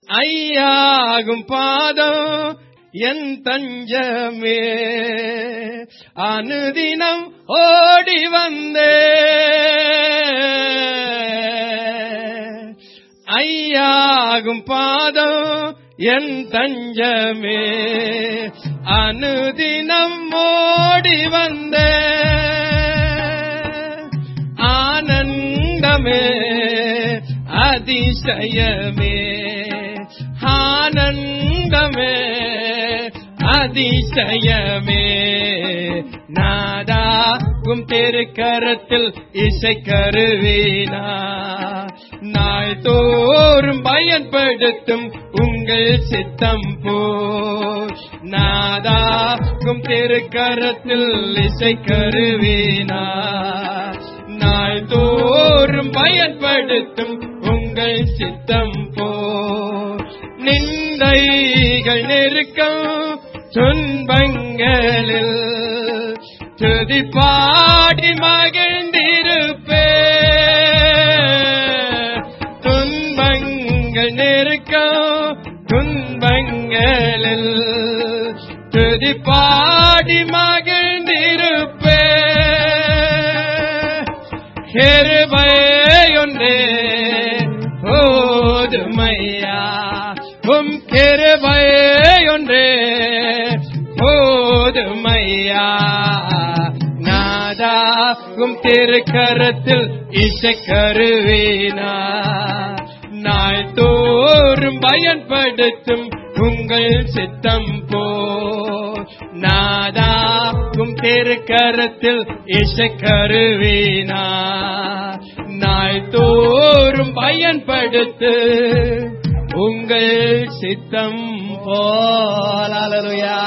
ஐயாகும் பாதம் என் தஞ்சமே அனுதினம் ஓடி வந்தே ஐயாகும் பாதம் என் தஞ்சமே அனுதினம் ஓடி வந்தே ஆனந்தமே அதிசயமே ஆனந்தமே அதிசயமே நாதாகும் திருக்கரத்தில் இசை கருவினா நாள் தோறும் பயன்படுத்தும் உங்கள் சித்தம் போ நாதாகும் திருக்கரத்தில் இசை கருவினா நாள் தோறும் பயன்படுத்தும் உங்கள் சித்தம் போ நிந்தைகள் நெருக்கம் துன்பங்களில் துதி பாடி மகிழ்ந்திருப்பே துன்பங்கள் நெருக்கம் துன்பங்களில் துதி பாடி மகிழ்ந்திருப்பே கிருபையொன்றே போதுமையா உம் கிருபையொன்றே போதுமையா நாதா உம் திருக்கரத்தில் இசை கருவினா நாள் தோறும் பயன்படுத்தும் உங்கள் சித்தம் போ நாதாகும் திருக்கரத்தில் இசை கருவினா நாள் தோறும் பயன்படுத்து உங்கள் சித்தம் போலலுயா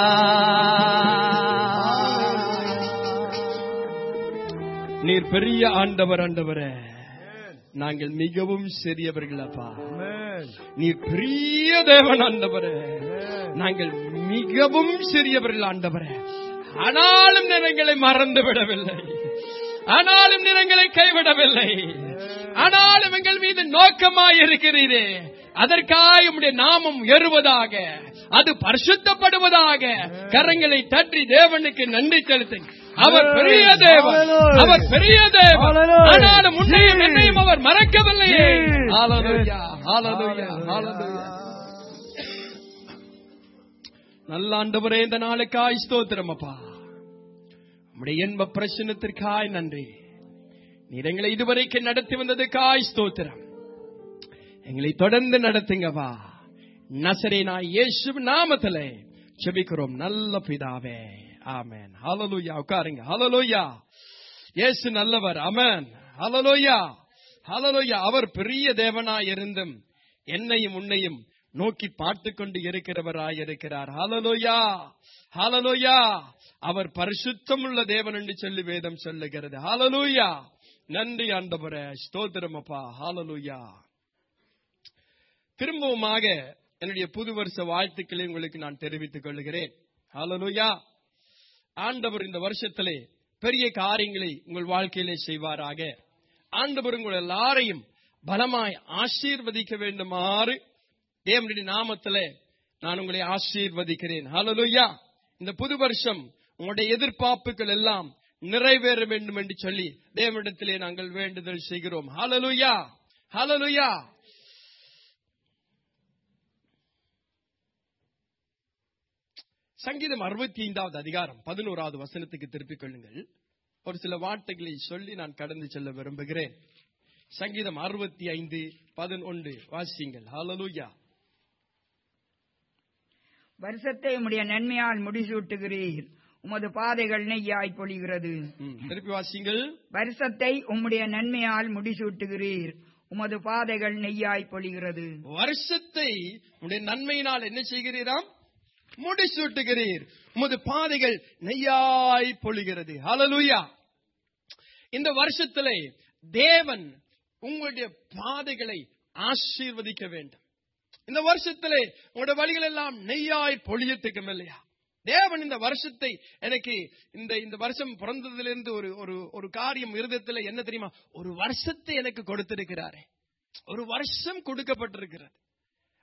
நீர் பெரிய ஆண்டவர் ஆண்டவரே நாங்கள் மிகவும் சிறியவர்கள் அப்பா நீர் பெரிய தேவன் ஆண்டவரே நாங்கள் மிகவும் சிறியவர்கள் ஆண்டவரே ஆனாலும் நிறங்களை மறந்து விடவில்லை ஆனாலும் நிறங்களை கைவிடவில்லை ஆனாலும் எங்கள் மீது நோக்கமாய் இருக்கிறீரே அதற்காக உம்முடைய நாமம் உயருவதாக அது பரிசுத்தப்படுவதாக கரங்களை தட்டி தேவனுக்கு நன்றி செலுத்துங்க அவர் பெரிய தேவன் அவர் பெரிய தேவன் ஆனாலும் உன்னையும் என்னையும் அவர் மறக்கவில்லையே ஹalleluya ஹalleluya ஹalleluya நல்ல ஆண்டவரே இந்த நாளுக்காய் ஸ்தோத்திரம் அப்பா உம்முடைய இன்ப பிரச்சனத்திற்காய் நன்றி நீர் எங்களை இதுவரைக்கும் நடத்தி வந்ததுக்காய் ஸ்தோத்திரம் எங்களை தொடர்ந்து நடத்துங்கப்பா நசரேனா இயேசு நாமத்திலே செபிக்கிறோம் நல்ல பிதாவே ஆமென் ஹalleluya உட்காருங்க ஹalleluya இயேசு நல்லவர் ஆமென் ஹalleluya ஹalleluya அவர் பெரிய தேவனாய் இருந்தும் என்னையும் உன்னையும் நோக்கி பார்த்துக் கொண்டு இருக்கிறவராய் இருக்கிறார் ஹalleluya ஹalleluya அவர் பரிசுத்தமுள்ள தேவன் என்று சொல்லி வேதம் சொல்லுகிறது ஹalleluya நன்றி ஆண்டவரே ஸ்தோத்திரம் அப்பா ஹalleluya திரும்பவுமாக என்னுடைய புது வருஷ வாழ்த்துக்களை உங்களுக்கு நான் தெரிவித்துக் கொள்கிறேன் ஹalleluya ஆண்டவர் இந்த வருஷத்திலே பெரிய காரியங்களை உங்கள் வாழ்க்கையிலே செய்வாராக ஆண்டவர் உங்கள் எல்லாரையும் பலமாய் ஆசீர்வதிக்க வேண்டுமாறு தேவனுடைய நாமத்திலே நான் உங்களை ஆசீர்வதிக்கிறேன் ஹalleluya இந்த புது வருஷம் உங்களுடைய எதிர்பார்ப்புகள் எல்லாம் நிறைவேற வேண்டும் என்று சொல்லி தேவனிடத்திலே நாங்கள் வேண்டுதல் செய்கிறோம் ஹalleluya ஹalleluya சங்கீதம் அறுபத்தி ஐந்தாவது அதிகாரம் பதினோராவது வசனத்துக்கு திருப்பிக் கொள்ளுங்கள் ஒரு சில வார்த்தைகளை சொல்லி நான் கடந்து செல்ல விரும்புகிறேன் சங்கீதம் அறுபத்தி ஐந்து பதினொன்று வாசிங்கள் ஹalleluya வருஷத்தை உம்முடைய நன்மையால் முடிசூட்டுகிறீர் உமது பாதைகள் நெய்யாய் பொழிகிறது ம், திருப்பி வாசிங்கள் வருஷத்தை உம்முடைய நன்மையால் முடிசூட்டுகிறீர் உமது பாதைகள் நெய்யாய் பொழிகிறது வருஷத்தை உடைய நன்மையினால் என்ன செய்கிறீராம் முடிசூட்டுகிறீர் உமது பாதைகள் நெய்யாய் பொழிகிறது ஹalleluya இந்த வருஷத்திலே தேவன் உங்களுடைய பாதைகளை ஆசீர்வதிக்க வேண்டும் இந்த வருஷத்திலே உங்களுடைய வழிகள் எல்லாம் நெய்யாய் பொழியத்துக்கும் இல்லையா தேவன் இந்த வருஷத்தை எனக்கு இந்த இந்த வருஷம் பிறந்ததிலிருந்து ஒரு ஒரு ஒரு காரியம் இருதயத்தில் என்ன தெரியுமா ஒரு வருஷத்தை எனக்கு கொடுத்திருக்கிறாரே ஒரு வருஷம் கொடுக்கப்பட்டிருக்கிறது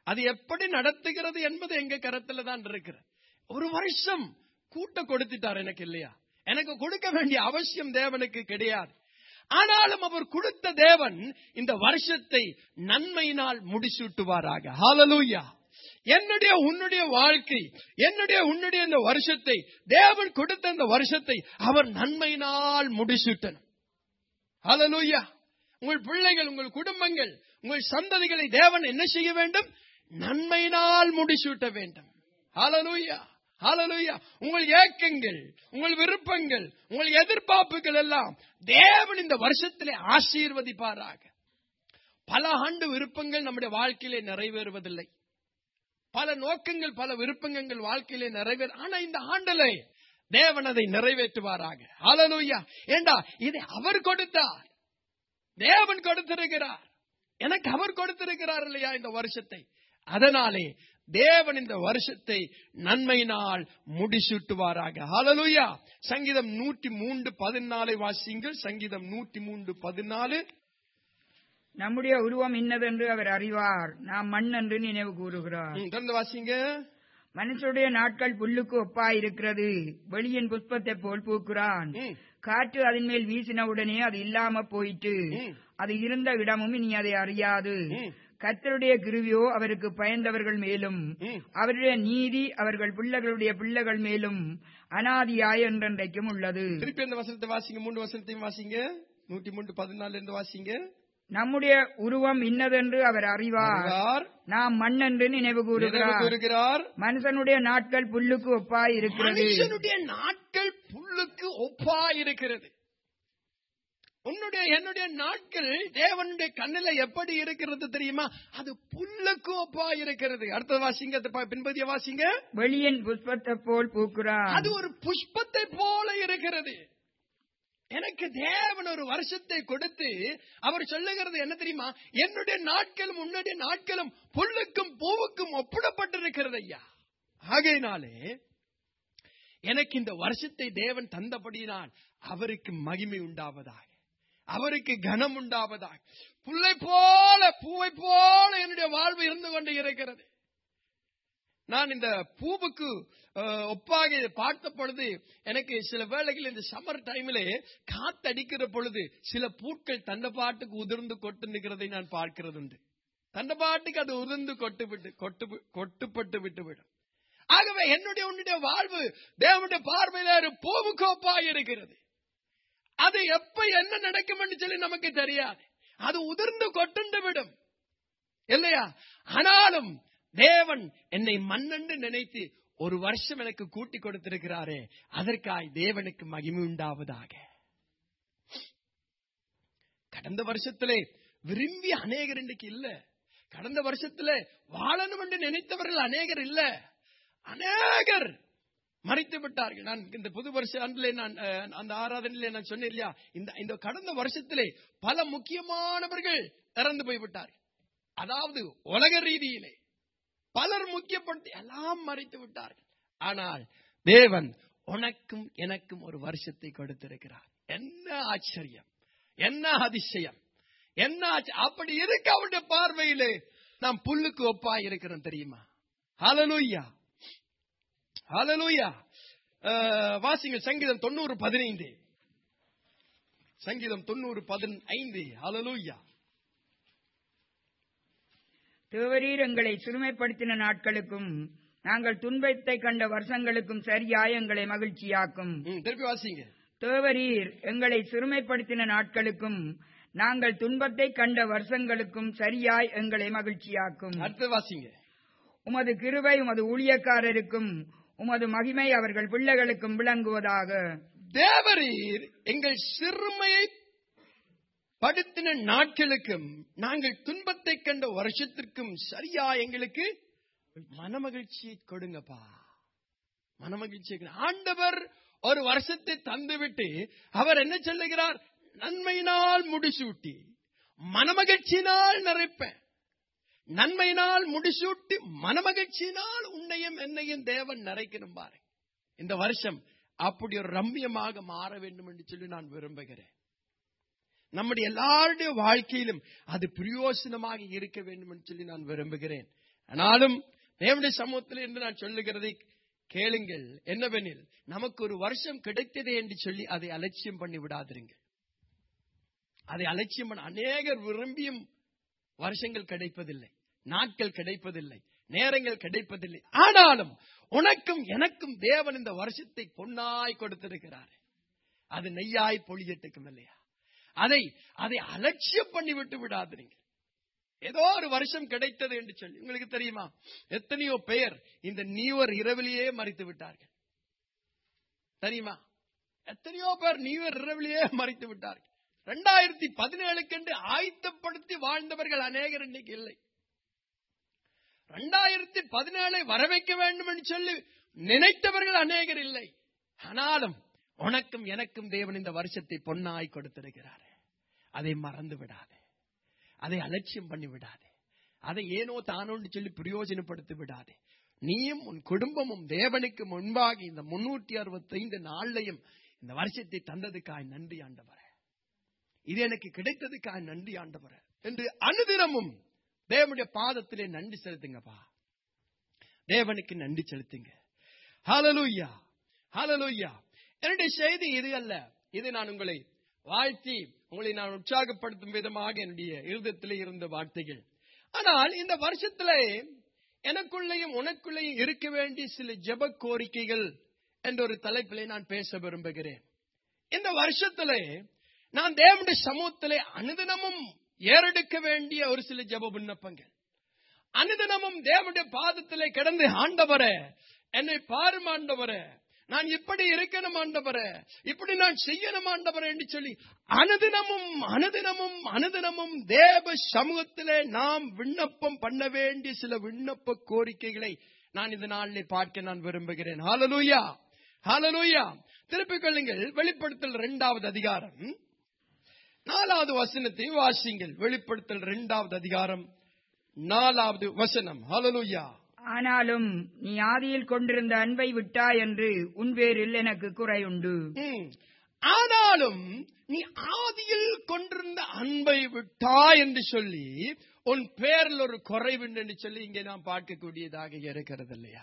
அது எப்படி நடத்துகிறது என்பது எங்க கரத்துல தான் இருக்கிறது ஒரு வருஷம் கூட்ட கொடுத்துட்டார் எனக்கு இல்லையா எனக்கு கொடுக்க வேண்டிய அவசியம் தேவனுக்கு கிடையாது ஆனாலும் அவர் கொடுத்த தேவன் இந்த வருஷத்தை நன்மையினால் முடிசூட்டுவாராக ஹalleluya என்னுடைய உன்னுடைய வாழ்க்கை என்னுடைய உன்னுடைய இந்த வருஷத்தை தேவன் கொடுத்த இந்த வருஷத்தை அவர் நன்மையினால் முடிசூட்டணும் ஹalleluya உங்கள் பிள்ளைகள் உங்கள் குடும்பங்கள் உங்கள் சந்ததிகளை தேவன் என்ன செய்ய வேண்டும் நன்மையினால் முடிசூட்ட வேண்டும் ஹalleluya ஹalleluya உங்கள் ஏக்கங்கள் உங்கள் விருப்பங்கள் உங்கள் எதிர்பார்ப்புகள் எல்லாம் தேவன் இந்த வருஷத்திலே ஆசீர்வதிப்பாராக பல ஆண்டு விருப்பங்கள் நம்முடைய வாழ்க்கையிலே நிறைவேறுவதில்லை பல நோக்கங்கள் பல விருப்பங்கள் வாழ்க்கையிலே நிறைவேற ஆனா இந்த ஆண்டிலே தேவன் அதை நிறைவேற்றுவாராக ஹalleluya ஏண்டா இதை அவர் கொடுத்தார் தேவன் கொடுத்திருக்கிறார் எனக்கு அவர் கொடுத்திருக்கிறார் இல்லையா இந்த வருஷத்தை அதனாலே தேவன் இந்த வருஷத்தை நன்மையினால் முடிசூட்டுவாராக ஹalleluya சங்கீதம் நூற்றி மூன்று பதினாலை வாசிங்கள் சங்கீதம் நூற்றி மூன்று பதினாலு நம்முடைய உருவம் இன்னதென்று அவர் அறிவார் நாம் மண் என்று நினைவு கூறுகிறார் ம், தொடர்ந்து வாசிங்க மனுஷருடைய நாட்கள் புல்லுக்கு ஒப்பாயிருக்கிறது வெளியின் புஷ்பத்தை போல் பூக்குறான் ம், காற்று அதன் மேல் வீசினவுடனே அது இல்லாம போயிட்டு ம். அது இருந்த இடமும் இனி அதை அறியாது ம். கர்த்தருடைய கிருவியோ அவருக்கு பயந்தவர்கள் மேலும் ம். அவருடைய நீதி அவர்கள் பிள்ளைகளுடைய பிள்ளைகள் மேலும் அனாதியாய் என்றென்றைக்கும் உள்ளது திருப்பி அந்த வசனத்தை வாசிங்க மூன்று வசனத்தையும் வாசிங்க நூற்றி மூன்று பதினாலுல இருந்து வாசிங்க நம்முடைய உருவம் இன்னதென்று அவர் அறிவார் அறிவார், நாம் மண் என்று நினைவு நினைவு கூறுகிறார் கூறுகிறார் மனுஷனுடைய நாட்கள் புல்லுக்கு ஒப்பாய் இருக்கிறது மனுஷனுடைய நாட்கள் புல்லுக்கு ஒப்பா இருக்கிறது உன்னுடைய என்னுடைய நாட்கள் தேவனுடைய கண்ணில எப்படி இருக்கிறது தெரியுமா அது புல்லுக்கு ஒப்பா இருக்கிறது அடுத்த வாசிங்க அது ப- பின்பதிய வாசிங்க வெளியின் புஷ்பத்தை போல் பூக்குறார் அது ஒரு புஷ்பத்தை போல இருக்கிறது எனக்கு தேவன் ஒரு வருஷத்தை கொடுத்து அவர் சொல்லுகிறது என்ன தெரியுமா என்னுடைய நாட்களும் உன்னுடைய நாட்களும் புல்லுக்கும் பூவுக்கும் ஒப்பிடப்பட்டிருக்கிறது ஐயா ஆகையினாலே எனக்கு இந்த வருஷத்தை தேவன் தந்தபடியினால் அவருக்கு மகிமை உண்டாவதாக அவருக்கு கனம் உண்டாவதாக புல்லை போல பூவை போல என்னுடைய வாழ்வு இருந்து கொண்டு இருக்கிறது நான் இந்த பூவுக்கு அஹ், ஒப்பாக இதை பார்த்த பொழுது எனக்கு சில வேளைகள் இந்த சம்மர் டைமிலே காத்தடிக்கிற பொழுது சில பூக்கள் தந்த பாட்டுக்கு உதிர்ந்து கொட்டு நிற்கிறதை நான் பார்க்கிறது உண்டு தந்த பாட்டுக்கு அது உதிர்ந்து கொட்டு விட்டு கொட்டு கொட்டுப்பட்டு விட்டு விடும் ஆகவே என்னுடைய உன்னுடைய வாழ்வு தேவனுடைய பார்வையில ஒரு பூவுக்கு ஒப்பாக இருக்கிறது அது எப்ப என்ன நடக்கும் என்று சொல்லி நமக்கு தெரியாது அது உதிர்ந்து கொட்டுண்டு விடும் இல்லையா ஆனாலும் தேவன் என்னை மண்ணென்று நினைத்து ஒரு வருஷம் எனக்கு கூட்டி கொடுத்திருக்கிறாரே அதற்காய் தேவனுக்கு மகிமை உண்டாவதாக கடந்த வருஷத்திலே விரும்பி அநேகர் இன்றைக்கு இல்ல கடந்த வருஷத்துல வாழணும் என்று நினைத்தவர்கள் அநேகர் இல்ல அநேகர் மறைத்து விட்டார்கள் நான் இந்த புது வருஷ ஆண்டிலே நான் அஹ், அந்த ஆராதனையிலே நான் சொன்னேன் இல்லையா இந்த இந்த கடந்த வருஷத்திலே பல முக்கியமானவர்கள் இறந்து போய்விட்டார்கள் அதாவது உலக ரீதியிலே பலர் முக்கியப்படுத்தி எல்லாம் மறைத்து விட்டார்கள் ஆனால் தேவன் உனக்கும் எனக்கும் ஒரு வருஷத்தை கொடுத்திருக்கிறார் என்ன ஆச்சரியம் என்ன அதிசயம் என்ன ஆச்ச- அப்படி இருக்கு அவருடைய பார்வையிலே நாம் புல்லுக்கு ஒப்பாய் இருக்கிறோம் தெரியுமா ஹalleluya ஹalleluya அஹ், வாசிங்க சங்கீதம் தொண்ணூறு பதினைந்து சங்கீதம் தொண்ணூறு பதினைந்து ஹalleluya தேவரீர் எங்களை சிறுமைப்படுத்தின நாட்களுக்கும் நாங்கள் துன்பத்தை கண்ட வருஷங்களுக்கும் சரியாய் எங்களை மகிழ்ச்சியாக்கும் ம், திருப்பி வாசிங்க தேவரீர் எங்களை சிறுமைப்படுத்தின நாட்களுக்கும் நாங்கள் துன்பத்தை கண்ட வருஷங்களுக்கும் சரியாய் எங்களை மகிழ்ச்சியாக்கும் அடுத்து வாசிங்க உமது கிருபை உமது ஊழியக்காரருக்கும் உமது மகிமை அவர்கள் பிள்ளைகளுக்கும் விளங்குவதாக தேவரீர் எங்கள் சிறுமையை படுத்தின நாட்களுக்கும் நாங்கள் துன்பத்தை கண்ட வருஷத்திற்கும் சரியா எங்களுக்கு மனமகிழ்ச்சியை கொடுங்கப்பா மனமகிழ்ச்சியை கொடு. ஆண்டவர் ஒரு வருஷத்தை தந்துவிட்டு அவர் என்ன சொல்லுகிறார் நன்மையினால் முடிசூட்டி மனமகிழ்ச்சியினால் நிறைப்பேன் நன்மையினால் முடிசூட்டி மனமகிழ்ச்சியினால் உன்னையும் என்னையும் தேவன் நிறைக்கணும் பாரு இந்த வருஷம் அப்படி ஒரு ரம்மியமாக மாற வேண்டும் என்று சொல்லி நான் விரும்புகிறேன் நம்முடைய எல்லாருடைய வாழ்க்கையிலும் அது பிரயோசனமாக இருக்க வேண்டும் என்று சொல்லி நான் விரும்புகிறேன் ஆனாலும் தேவனுடைய சமூகத்தில் என்று நான் சொல்லுகிறதை கேளுங்கள் என்னவெனில் நமக்கு ஒரு வருஷம் கிடைத்ததே என்று சொல்லி அதை அலட்சியம் பண்ணி விடாதிருங்க அதை அலட்சியம் பண்ண அநேகர் விரும்பியும் வருஷங்கள் கிடைப்பதில்லை நாட்கள் கிடைப்பதில்லை நேரங்கள் கிடைப்பதில்லை ஆனாலும் உனக்கும் எனக்கும் தேவன் இந்த வருஷத்தை பொன்னாய் கொடுத்திருக்கிறார் அது நெய்யாய் பொழியட்டுக்கும் இல்லையா அதை அதை அலட்சியம் பண்ணி விட்டு விடாதீங்க ஏதோ ஒரு வருஷம் கிடைத்தது என்று சொல்லி உங்களுக்கு தெரியுமா எத்தனையோ பெயர் இந்த நியூவர் இரவிலேயே மறித்து விட்டார்கள் தெரியுமா எத்தனையோ பேர் நியூவர் இரவிலேயே மறித்து விட்டார்கள் ரெண்டாயிரத்தி பதினேழுக்கென்று ஆயத்தப்படுத்தி வாழ்ந்தவர்கள் அநேகர் இன்னைக்கு இல்லை ரெண்டாயிரத்தி பதினேழை வரவைக்க வேண்டும் என்று சொல்லி நினைத்தவர்கள் அநேகர் இல்லை ஆனாலும் உனக்கும் எனக்கும் தேவன் இந்த வருஷத்தை பொன்னாய் கொடுத்திருக்கிறார் அதை மறந்து விடாதே அதை அலட்சியம் பண்ணி விடாதே அதை ஏனோ தானோன்னு சொல்லி பிரயோஜனப்படுத்தி விடாதே நீயும் உன் குடும்பமும் தேவனுக்கு முன்பாக இந்த முன்னூற்றி அறுபத்தி ஐந்து நாள்லையும் இந்த வருஷத்தை தந்ததுக்காய் நன்றி ஆண்டவரே இது எனக்கு கிடைத்ததுக்காக நன்றி ஆண்டவரே என்று அனுதினமும் தேவனுடைய பாதத்திலே நன்றி செலுத்துங்கப்பா தேவனுக்கு நன்றி செலுத்துங்க ஹalleluya ஹalleluya என்னுடைய செய்தி இது அல்ல இது நான் உங்களை வாழ்த்தி உங்களை நான் உற்சாகப்படுத்தும் விதமாக என்னுடைய இருதயத்திலே இருந்த வார்த்தைகள் ஆனால் இந்த வருஷத்திலே எனக்குள்ளேயும் உனக்குள்ளேயும் இருக்க வேண்டிய சில ஜெப கோரிக்கைகள் என்ற ஒரு தலைப்பிலே நான் பேச விரும்புகிறேன் இந்த வருஷத்திலே நான் தேவனுடைய சமூகத்திலே அனுதினமும் ஏறெடுக்க வேண்டிய ஒரு சில ஜெப விண்ணப்பங்கள் அனுதினமும் தேவனுடைய பாதத்திலே கிடந்து ஆண்டவரே என்னை பாரும் ஆண்டவரே நான் இப்படி இருக்கணும் ஆண்டவரே இப்படி நான் செய்யணும் ஆண்டவரே என்று சொல்லி அனுதினமும் அனுதினமும் அனுதினமும் தேவ சமூகத்திலே நாம் விண்ணப்பம் பண்ண வேண்டிய சில விண்ணப்ப கோரிக்கைகளை நான் இந்த நாளிலே பார்க்க நான் விரும்புகிறேன் ஹalleluya ஹalleluya திருப்பிக் கொள்ளுங்கள் வெளிப்படுத்தல் இரண்டாவது அதிகாரம் நாலாவது வசனத்தை வாசிங்கள் வெளிப்படுத்தல் இரண்டாவது அதிகாரம் நாலாவது வசனம் ஹalleluya ஆனாலும் நீ ஆதியில் கொண்டிருந்த அன்பை விட்டாய் என்று உன் பேரில் எனக்கு குறையுண்டு ம். ஆனாலும் நீ ஆதியில் கொண்டிருந்த அன்பை விட்டாய் என்று சொல்லி உன் பேரில் ஒரு குறைவுண்டு என்று சொல்லி இங்கே நாம் பார்க்கக்கூடியதாக இருக்கிறது இல்லையா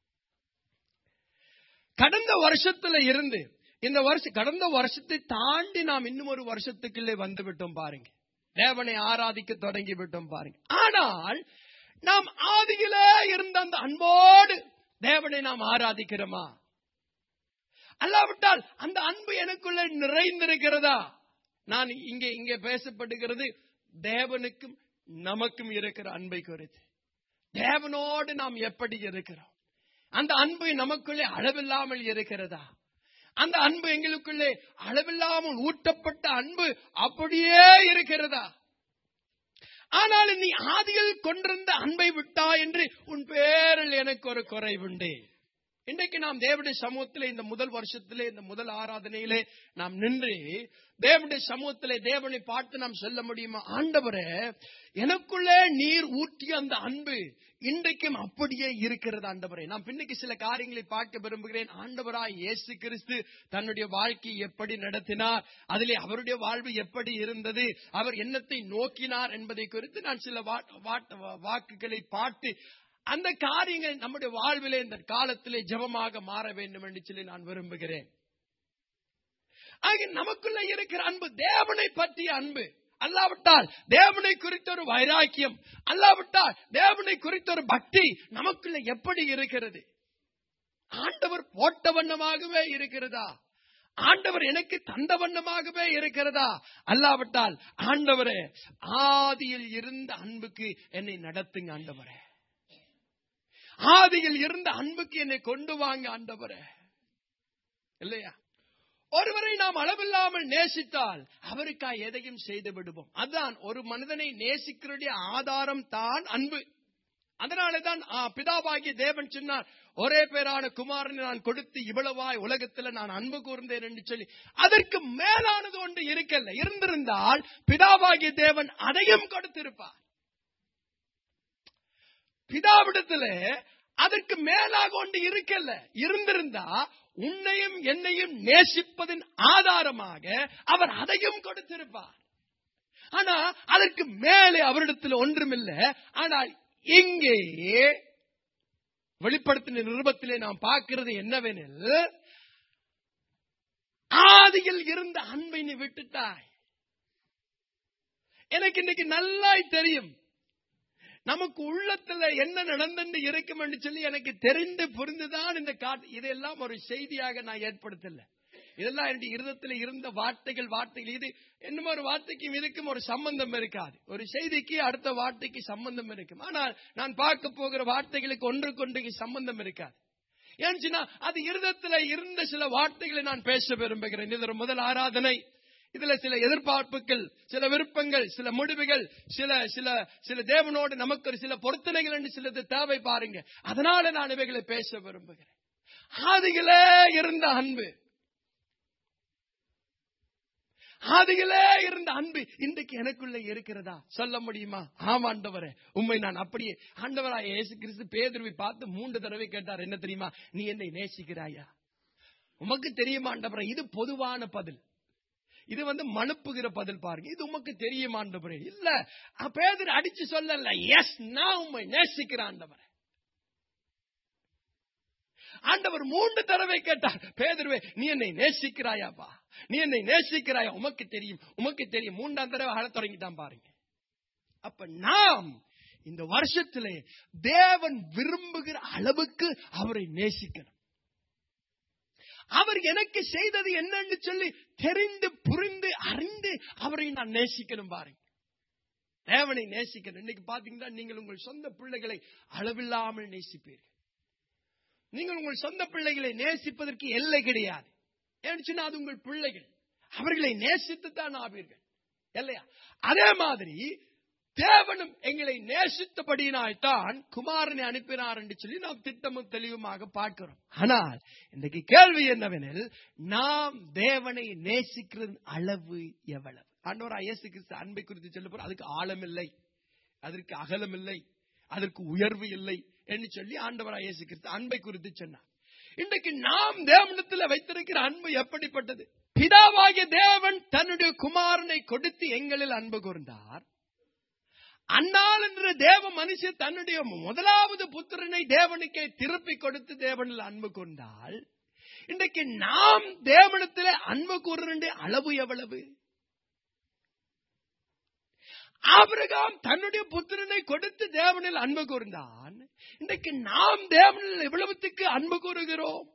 கடந்த வருஷத்துல இருந்து இந்த வருஷம் கடந்த வருஷத்தை தாண்டி நாம் இன்னும் ஒரு வருஷத்துக்குள்ளே வந்து விட்டோம் பாருங்க தேவனை ஆராதிக்க தொடங்கி விட்டோம் பாருங்க ஆனால் நாம் ஆதியிலே இருந்த அந்த அன்போடு தேவனை நாம் ஆராதிக்கிறோமா அல்லாவிட்டால் அந்த அன்பு எனக்குள்ள நிறைந்திருக்கிறதா நான் இங்கே இங்கே பேசப்படுகிறது தேவனுக்கும் நமக்கும் இருக்கிற அன்பை குறித்து தேவனோடு நாம் எப்படி இருக்கிறோம் அந்த அன்பு நமக்குள்ளே அளவில்லாமல் இருக்கிறதா அந்த அன்பு எங்களுக்குள்ளே அளவில்லாமல் ஊட்டப்பட்ட அன்பு அப்படியே இருக்கிறதா ஆனாலும் நீ ஆதியில் கொண்டிருந்த அன்பை விட்டா என்று உன் பேரில் எனக்கு ஒரு குறைவுண்டு இன்றைக்கு நாம் தேவனுடைய சமூகத்திலே இந்த முதல் வருஷத்திலே இந்த முதல் ஆராதனையிலே நாம் நின்று தேவனுடைய சமூகத்திலே தேவனை பார்த்து நாம் சொல்ல முடியுமா ஆண்டவரே எனக்குள்ளே நீர் ஊற்றிய அந்த அன்பு இன்றைக்கும் அப்படியே இருக்கிறது ஆண்டவரே நான் பின்னுக்கு சில காரியங்களை பார்க்க விரும்புகிறேன் ஆண்டவராய் இயேசு கிறிஸ்து தன்னுடைய வாழ்க்கையை எப்படி நடத்தினார் அதிலே அவருடைய வாழ்வு எப்படி இருந்தது அவர் என்னத்தை நோக்கினார் என்பதை குறித்து நான் சில வா- வாட்- வாக்குகளை பார்த்து அந்த காரியங்கள் நம்முடைய வாழ்விலே இந்த காலத்திலே ஜெபமாக மாற வேண்டும் என்று சொல்லி நான் விரும்புகிறேன் ஆக நமக்குள்ள இருக்கிற அன்பு தேவனை பற்றிய அன்பு அல்லாவிட்டால் தேவனை குறித்த ஒரு வைராக்கியம் அல்லாவிட்டால் தேவனை குறித்த ஒரு பக்தி நமக்குள்ள எப்படி இருக்கிறது ஆண்டவர் போட்ட வண்ணமாகவே இருக்கிறதா ஆண்டவர் எனக்கு தந்த வண்ணமாகவே இருக்கிறதா அல்லாவிட்டால் ஆண்டவரே ஆதியில் இருந்த அன்புக்கு என்னை நடத்துங்க ஆண்டவரே ஆதியில் இருந்த அன்புக்கு என்னை கொண்டு வாங்க ஆண்டவரே இல்லையா ஒருவரை நாம் அளவில்லாமல் நேசித்தால் அவருக்காய் எதையும் செய்து விடுவோம் அதான் ஒரு மனிதனை நேசிக்கிறடைய ஆதாரம் தான் அன்பு அதனால தான் ஆ, பிதாவாகிய தேவன் சொன்னார் ஒரே பேரான குமாரனை நான் கொடுத்து இவ்வளவாய் உலகத்துல நான் அன்பு கூர்ந்தேன் என்று சொல்லி அதற்கு மேலானது ஒன்று இருக்கல்ல இருந்திருந்தால் பிதாவாகிய தேவன் அதையும் கொடுத்திருப்பார் பிதாவிடத்துல அதற்கு மேலாக ஒன்று இருக்கல்ல இருந்திருந்தா உன்னையும் என்னையும் நேசிப்பதின் ஆதாரமாக அவர் அதையும் கொடுத்திருப்பார் ஆனா அதற்கு மேலே அவரிடத்தில் ஒன்றுமில்ல ஆனால் இங்கே வெளிப்படுத்தின நிருபத்திலே நாம் பார்க்கிறது என்னவெனில் ஆதியில் இருந்த அன்பை நீ விட்டுட்டாய் எனக்கு இன்னைக்கு நல்லாய் தெரியும் நமக்கு உள்ளத்துல என்ன நடந்து இருக்கும் என்று சொல்லி எனக்கு தெரிந்து புரிந்துதான் இந்த காட்டு இதெல்லாம் ஒரு செய்தியாக நான் ஏற்படுத்தல இதெல்லாம் என்னுடைய இருதத்தில் இருந்த வார்த்தைகள் வார்த்தைகள் இது இன்னும் ஒரு வார்த்தைக்கும் இதுக்கும் ஒரு சம்பந்தம் இருக்காது ஒரு செய்திக்கு அடுத்த வார்த்தைக்கு சம்பந்தம் இருக்கும் ஆனால் நான் பார்க்க போகிற வார்த்தைகளுக்கு ஒன்றுக்கு ஒன்றுக்கு சம்பந்தம் இருக்காது ஏன்னுச்சுன்னா அது இருதத்துல இருந்த சில வார்த்தைகளை நான் பேச விரும்புகிறேன் இது ஒரு முதல் ஆராதனை இதுல சில எதிர்பார்ப்புகள் சில விருப்பங்கள் சில முடிவுகள் சில சில சில தேவனோடு நமக்கு ஒரு சில பொருத்தனைகள் என்று சிலது தேவை பாருங்க அதனால நான் இவைகளை பேச விரும்புகிறேன் ஆதிகளே இருந்த அன்பு ஆதிகளே இருந்த அன்பு இன்றைக்கு எனக்குள்ள இருக்கிறதா சொல்ல முடியுமா ஆமா ஆண்டவரே உண்மை நான் அப்படியே ஆண்டவரா இயேசு கிறிஸ்து பேதுருவை பார்த்து மூன்று தடவை கேட்டார் என்ன தெரியுமா நீ என்னை நேசிக்கிறாயா உமக்கு தெரியுமா ஆண்டவரே இது பொதுவான பதில் இது வந்து மனுப்புகிற பதில் பாருங்க இது உமக்கு தெரியுமா ஆண்டவரே இல்ல பேதர் அடிச்சு சொல்லல எஸ் நான் உண்மை நேசிக்கிறேன் ஆண்டவரே ஆண்டவர் மூன்று தடவை கேட்டார் பேதர்வே நீ என்னை நேசிக்கிறாயாப்பா நீ என்னை நேசிக்கிறாயா உமக்கு தெரியும் உமக்கு தெரியும் மூன்றாம் தடவை அழ தொடங்கிட்டான் பாருங்க அப்ப நாம் இந்த வருஷத்திலே தேவன் விரும்புகிற அளவுக்கு அவரை நேசிக்கணும் அவர் எனக்கு செய்தது என்னன்னு சொல்லி தெரிந்து புரிந்து அறிந்து அவரை நான் நேசிக்கணும் பாருங்க தேவனை நேசிக்கணும் இன்னைக்கு பாத்தீங்கன்னா நீங்கள் உங்கள் சொந்த பிள்ளைகளை அளவில்லாமல் நேசிப்பீர்கள் நீங்கள் உங்கள் சொந்த பிள்ளைகளை நேசிப்பதற்கு எல்லை கிடையாது ஏன்னு அது உங்கள் பிள்ளைகள் அவர்களை நேசித்து தான் ஆவீர்கள் இல்லையா அதே மாதிரி தேவனும் எங்களை நேசித்தபடியினால்தான் குமாரனை அனுப்பினார் என்று சொல்லி நாம் திட்டமும் தெளிவுமாக பார்க்கிறோம் ஆனால் இன்றைக்கு கேள்வி என்னவெனில் நாம் தேவனை நேசிக்கிற அளவு எவ்வளவு ஆண்டவரா இயேசு கிறிஸ்து அன்பை குறித்து சொல்ல போற அதுக்கு ஆழம் இல்லை அதற்கு அகலம் இல்லை அதற்கு உயர்வு இல்லை என்று சொல்லி ஆண்டவரா இயேசு கிறிஸ்து அன்பை குறித்து சொன்னார் இன்றைக்கு நாம் தேவனத்தில் வைத்திருக்கிற அன்பு எப்படிப்பட்டது பிதாவாகிய தேவன் தன்னுடைய குமாரனை கொடுத்து எங்களில் அன்பு கூர்ந்தார் அந்நாள் என்ற தேவ மனுஷன் தன்னுடைய முதலாவது புத்திரனை தேவனுக்கே திருப்பி கொடுத்து தேவனில் அன்பு கொண்டால் இன்றைக்கு நாம் தேவனத்தில் அன்பு கூறுகின்ற அளவு எவ்வளவு ஆபிரகாம் தன்னுடைய புத்திரனை கொடுத்து தேவனில் அன்பு கூர்ந்தான் இன்றைக்கு நாம் தேவனில் எவ்வளவுத்துக்கு அன்பு கூறுகிறோம்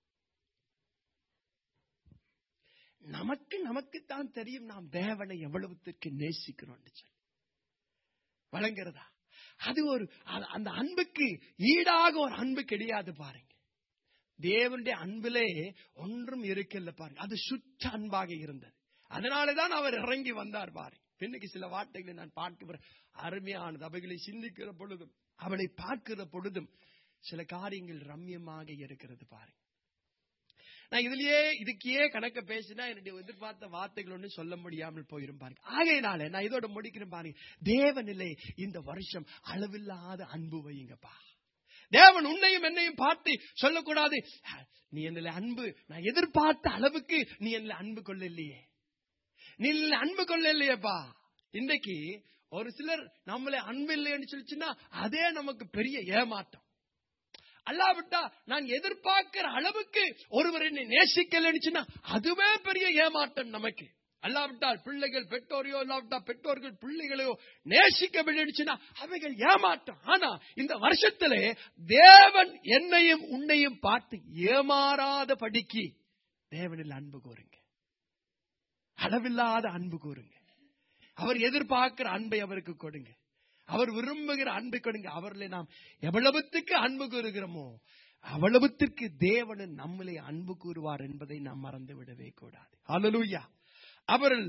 நமக்கு நமக்குத்தான் தெரியும் நாம் தேவனை எவ்வளவுத்திற்கு நேசிக்கிறோம் சொல்லி வழங்குறதா அது ஒரு அந்த அன்புக்கு ஈடாக ஒரு அன்பு கிடையாது பாருங்க தேவனுடைய அன்பிலே ஒன்றும் இருக்கல பாருங்க அது சுற்ற அன்பாக இருந்தது அதனாலதான் அவர் இறங்கி வந்தார் பாருங்க இன்னைக்கு சில வார்த்தைகளை நான் பார்க்கிற அருமையானது அவைகளை சிந்திக்கிற பொழுதும் அவளை பார்க்கிற பொழுதும் சில காரியங்கள் ரம்யமாக இருக்கிறது பாருங்க நான் இதுலயே இதுக்கே கணக்க பேசினா என்னுடைய எதிர்பார்த்த வார்த்தைகள் ஒன்று சொல்ல முடியாமல் போயிரும் பாருங்க ஆகையினால நான் இதோட முடிக்கிறேன் பாருங்க தேவனிலே இந்த வருஷம் அளவில்லாத அன்பு வையுங்கப்பா தேவன் உன்னையும் என்னையும் பார்த்து சொல்லக்கூடாது நீ என்னில அன்பு நான் எதிர்பார்த்த அளவுக்கு நீ என்னில அன்பு கொள்ள இல்லையே நீ அன்பு கொள்ள இல்லையப்பா இன்றைக்கு ஒரு சிலர் நம்மளை அன்பு இல்லைன்னு சொல்லிச்சுன்னா அதே நமக்கு பெரிய ஏமாற்றம் அல்லாவிட்டா நான் எதிர்பார்க்கிற அளவுக்கு ஒருவர் என்னை நேசிக்கலன்னு அதுவே பெரிய ஏமாற்றம் நமக்கு அல்லாவிட்டால் பிள்ளைகள் பெற்றோரையோ இல்லாவிட்டா பெற்றோர்கள் பிள்ளைகளையோ நேசிக்கவில்லைன்னு அவைகள் ஏமாற்றம் ஆனா இந்த வருஷத்திலே தேவன் என்னையும் உன்னையும் பார்த்து ஏமாறாத படிக்கு தேவனில் அன்பு கூறுங்க அளவில்லாத அன்பு கூறுங்க அவர் எதிர்பார்க்கிற அன்பை அவருக்கு கொடுங்க அவர் விரும்புகிற அன்பை கொடுங்க அவர்களை நாம் எவ்வளவுத்துக்கு அன்பு கூறுகிறோமோ அவ்வளவுத்திற்கு தேவனன் நம்மளை அன்பு கூறுவார் என்பதை நாம் மறந்து விடவே கூடாது அலலூயா அவர்கள்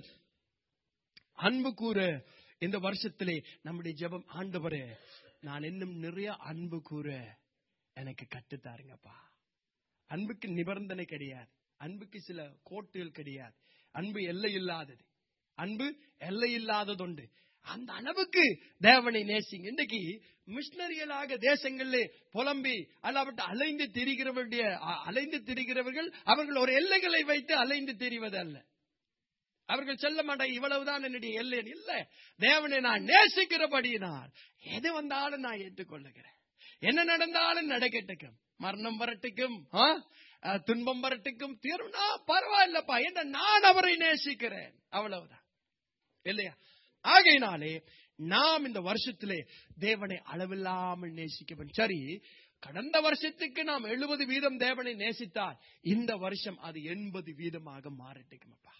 அன்பு கூற இந்த வருஷத்திலே நம்முடைய ஜெபம் ஆண்டவரே நான் இன்னும் நிறைய அன்பு கூற எனக்கு கட்டுத்தாருங்கப்பா அன்புக்கு நிபந்தனை கிடையாது அன்புக்கு சில கோட்டுகள் கிடையாது அன்பு எல்லை இல்லாதது அன்பு எல்லை இல்லாததுண்டு அந்த அளவுக்கு தேவனை நேசிங்க இன்னைக்கு மிஷினரியலாக தேசங்களிலே புலம்பி அல்லாவிட்டு அலைந்து திரிகிறவருடைய அலைந்து திரிகிறவர்கள் அவர்கள் ஒரு எல்லைகளை வைத்து அலைந்து திரிவது அல்ல அவர்கள் சொல்ல மாட்டாங்க இவ்வளவுதான் என்னுடைய எல்லை இல்ல தேவனை நான் நேசிக்கிறபடியினால் எது வந்தாலும் நான் ஏற்றுக்கொள்ளுகிறேன் என்ன நடந்தாலும் நடக்கட்டுக்கும் மரணம் வரட்டுக்கும் ஆ? அஹ், துன்பம் வரட்டுக்கும் தீர்வுனா பரவாயில்லப்பா என்ன நான் அவரை நேசிக்கிறேன் அவ்வளவுதான் இல்லையா ஆகையினாலே நாம் இந்த வருஷத்திலே தேவனை அளவில்லாமல் நேசிக்க வேண்டும் சரி கடந்த வருஷத்துக்கு நாம் எழுபது வீதம் தேவனை நேசித்தால் இந்த வருஷம் அது எண்பது வீதமாக மாறட்டுக்கும் அப்பா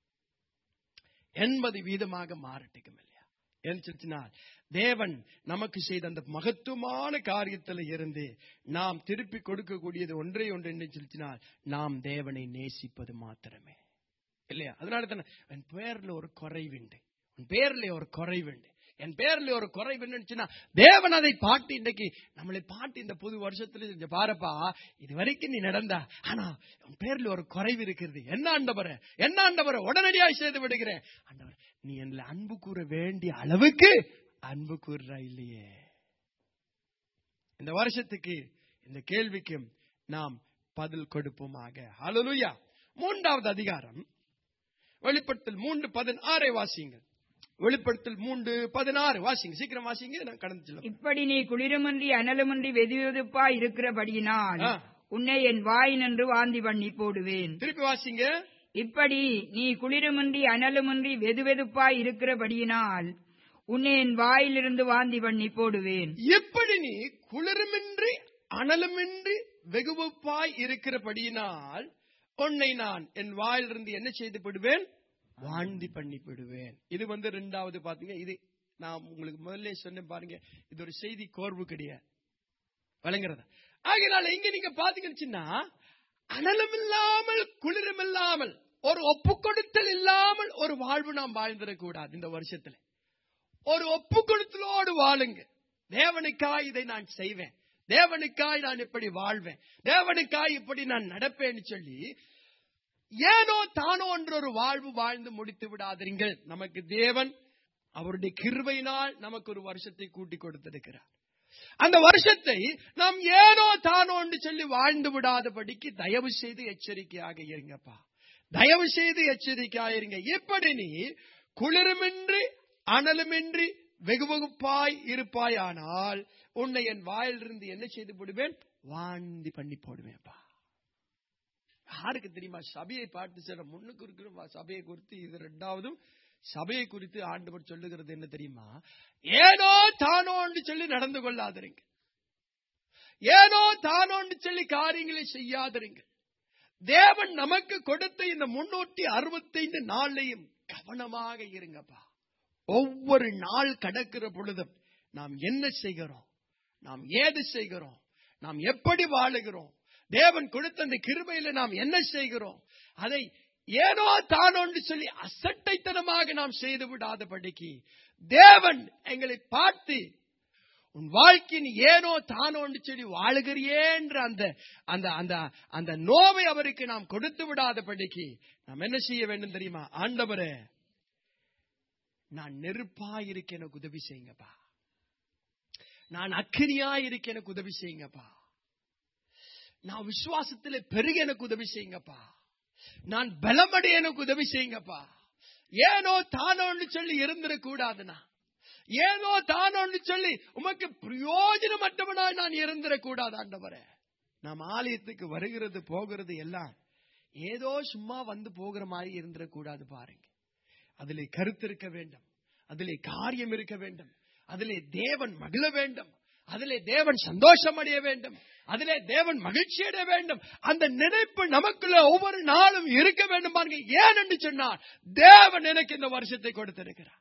எண்பது வீதமாக மாறட்டுக்கும் இல்லையா ஏன்னு சொல்லினால் தேவன் நமக்கு செய்த அந்த மகத்துவமான காரியத்தில் இருந்து நாம் திருப்பி கொடுக்கக்கூடியது ஒன்றே ஒன்று என்று சொல்லினால் நாம் தேவனை நேசிப்பது மாத்திரமே இல்லையா அதனால தானே என் பேர்ல ஒரு குறைவுண்டு உன் பேர்ல ஒரு குறைவுண்டு என் பேர்ல ஒரு குறைவு என்னச்சுன்னா தேவன் அதை பாட்டு இன்னைக்கு நம்மளை பாட்டு இந்த புது வருஷத்துல இங்க பாருப்பா இது வரைக்கும் நீ நடந்தா ஆனா உன் பேர்ல ஒரு குறைவு இருக்கிறது என்ன ஆண்டவர என்ன ஆண்டவர உடனடியாக செய்து விடுகிறேன் ஆண்டவர் நீ என்னல அன்பு கூற வேண்டிய அளவுக்கு அன்பு கூறுறா இல்லையே இந்த வருஷத்துக்கு இந்த கேள்விக்கும் நாம் பதில் கொடுப்போமாக ஹalleluya மூன்றாவது அதிகாரம் வெளிப்படுத்தல் மூன்று பதினாறை வாசியுங்கள் வெளிப்படுத்தல் மூன்று பதினாறு வாசிங்க சீக்கிரம் வாசிங்க நான் கடந்து செல்ல இப்படி நீ குளிருமின்றி அனலுமின்றி வெதுவெதுப்பாய் இருக்கிறபடியினால் ஆ. உன்னை என் வாய் நின்று வாந்தி பண்ணி போடுவேன் திருப்பி வாசிங்க இப்படி நீ குளிருமின்றி அனலுமின்றி வெதுவெதுப்பாய் இருக்கிறபடியினால் உன்னை என் வாயிலிருந்து வாந்தி பண்ணி போடுவேன் எப்படி நீ குளிருமின்றி அனலுமின்றி வெகுவப்பாய் இருக்கிறபடியினால் உன்னை நான் என் வாயிலிருந்து என்ன செய்து விடுவேன் வாந்தி பண்ணி விடுவேன் இது வந்து ரெண்டாவது பாத்தீங்க இது நான் உங்களுக்கு முதல்ல சொன்னேன் பாருங்க இது ஒரு செய்தி கோர்வு கிடையாது வழங்குறத ஆகையினால இங்க நீங்க பாத்தீங்கன்னா அனலும் இல்லாமல் குளிரும் இல்லாமல் ஒரு ஒப்பு கொடுத்தல் இல்லாமல் ஒரு வாழ்வு நாம் வாழ்ந்துடக்கூடாது இந்த வருஷத்துல ஒரு ஒப்பு கொடுத்தலோடு வாழுங்க தேவனுக்காய் இதை நான் செய்வேன் தேவனுக்காய் நான் இப்படி வாழ்வேன் தேவனுக்காய் இப்படி நான் நடப்பேன்னு சொல்லி ஏனோ தானோ என்ற ஒரு வாழ்வு வாழ்ந்து முடித்து விடாதீர்கள் நமக்கு தேவன் அவருடைய கிருபையினால் நமக்கு ஒரு வருஷத்தை கூட்டி கொடுத்திருக்கிறார் அந்த வருஷத்தை நாம் ஏனோ தானோ என்று சொல்லி வாழ்ந்து விடாதபடிக்கு தயவு செய்து எச்சரிக்கையாக இருங்கப்பா தயவு செய்து எச்சரிக்கையாக இருங்க எப்படி நீ குளிருமின்றி அனலுமின்றி வெகுவகுப்பாய் இருப்பாயானால் உன்னை என் வாயிலிருந்து என்ன செய்து போடுவேன் வாந்தி பண்ணி போடுவேன்ப்பா யாருக்கு தெரியுமா சபையை பார்த்து சொல்ற முன்னுக்கு இருக்கிற சபையை குறித்து இது ரெண்டாவதும் சபையை குறித்து ஆண்டவர் சொல்லுகிறது என்ன தெரியுமா ஏனோ தானோன்னு சொல்லி நடந்து கொள்ளாதீங்க ஏனோ தானோன்னு சொல்லி காரியங்களை செய்யாதீங்க தேவன் நமக்கு கொடுத்த இந்த முன்னூத்தி அறுபத்தைந்து நாளையும் கவனமாக இருங்கப்பா ஒவ்வொரு நாள் கடக்கிற பொழுதும் நாம் என்ன செய்கிறோம் நாம் ஏது செய்கிறோம் நாம் எப்படி வாழுகிறோம் தேவன் கொடுத்த அந்த கிருபையில நாம் என்ன செய்கிறோம் அதை ஏனோ தானோன்னு சொல்லி அசட்டைத்தனமாக நாம் செய்து விடாதபடிக்கு தேவன் எங்களை பார்த்து உன் வாழ்க்கையின் ஏனோ தானோன்னு சொல்லி வாழுகிறியேன்ற அந்த அந்த அந்த அந்த நோவை அவருக்கு நாம் கொடுத்து விடாதபடிக்கு நாம் என்ன செய்ய வேண்டும் தெரியுமா ஆண்டவரே நான் நெருப்பா இருக்க எனக்கு உதவி செய்யுங்கப்பா நான் அக்கினியா இருக்க எனக்கு உதவி செய்யுங்கப்பா நான் விசுவாசத்துல பெருக எனக்கு உதவி செய்யுங்கப்பா நான் பலமடைய எனக்கு உதவி செய்யுங்கப்பா ஏனோ தானோன்னு சொல்லி இருந்துடக்கூடாதுண்ணா ஏனோ தானோன்னு சொல்லி உமக்கு பிரயோஜனமற்றவனாய் நான் இருந்துடக்கூடாது ஆண்டவரே நாம் ஆலயத்துக்கு வருகிறது போகிறது எல்லாம் ஏதோ சும்மா வந்து போகிற மாதிரி இருந்துடக்கூடாது பாருங்க அதிலே கருத்து இருக்க வேண்டும் அதிலே காரியம் இருக்க வேண்டும் அதிலே தேவன் மகிழ வேண்டும் அதிலே தேவன் சந்தோஷம் அடைய வேண்டும் அதிலே தேவன் மகிழ்ச்சி அடைய வேண்டும் அந்த நினைப்பு நமக்குள்ள ஒவ்வொரு நாளும் இருக்க வேண்டும் பாருங்க ஏன் என்று சொன்னார் தேவன் எனக்கு இந்த வருஷத்தை கொடுத்திருக்கிறார்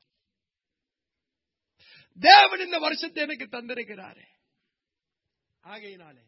தேவன் இந்த வருஷத்தை எனக்கு தந்திருக்கிறாரே ஆகையினாலே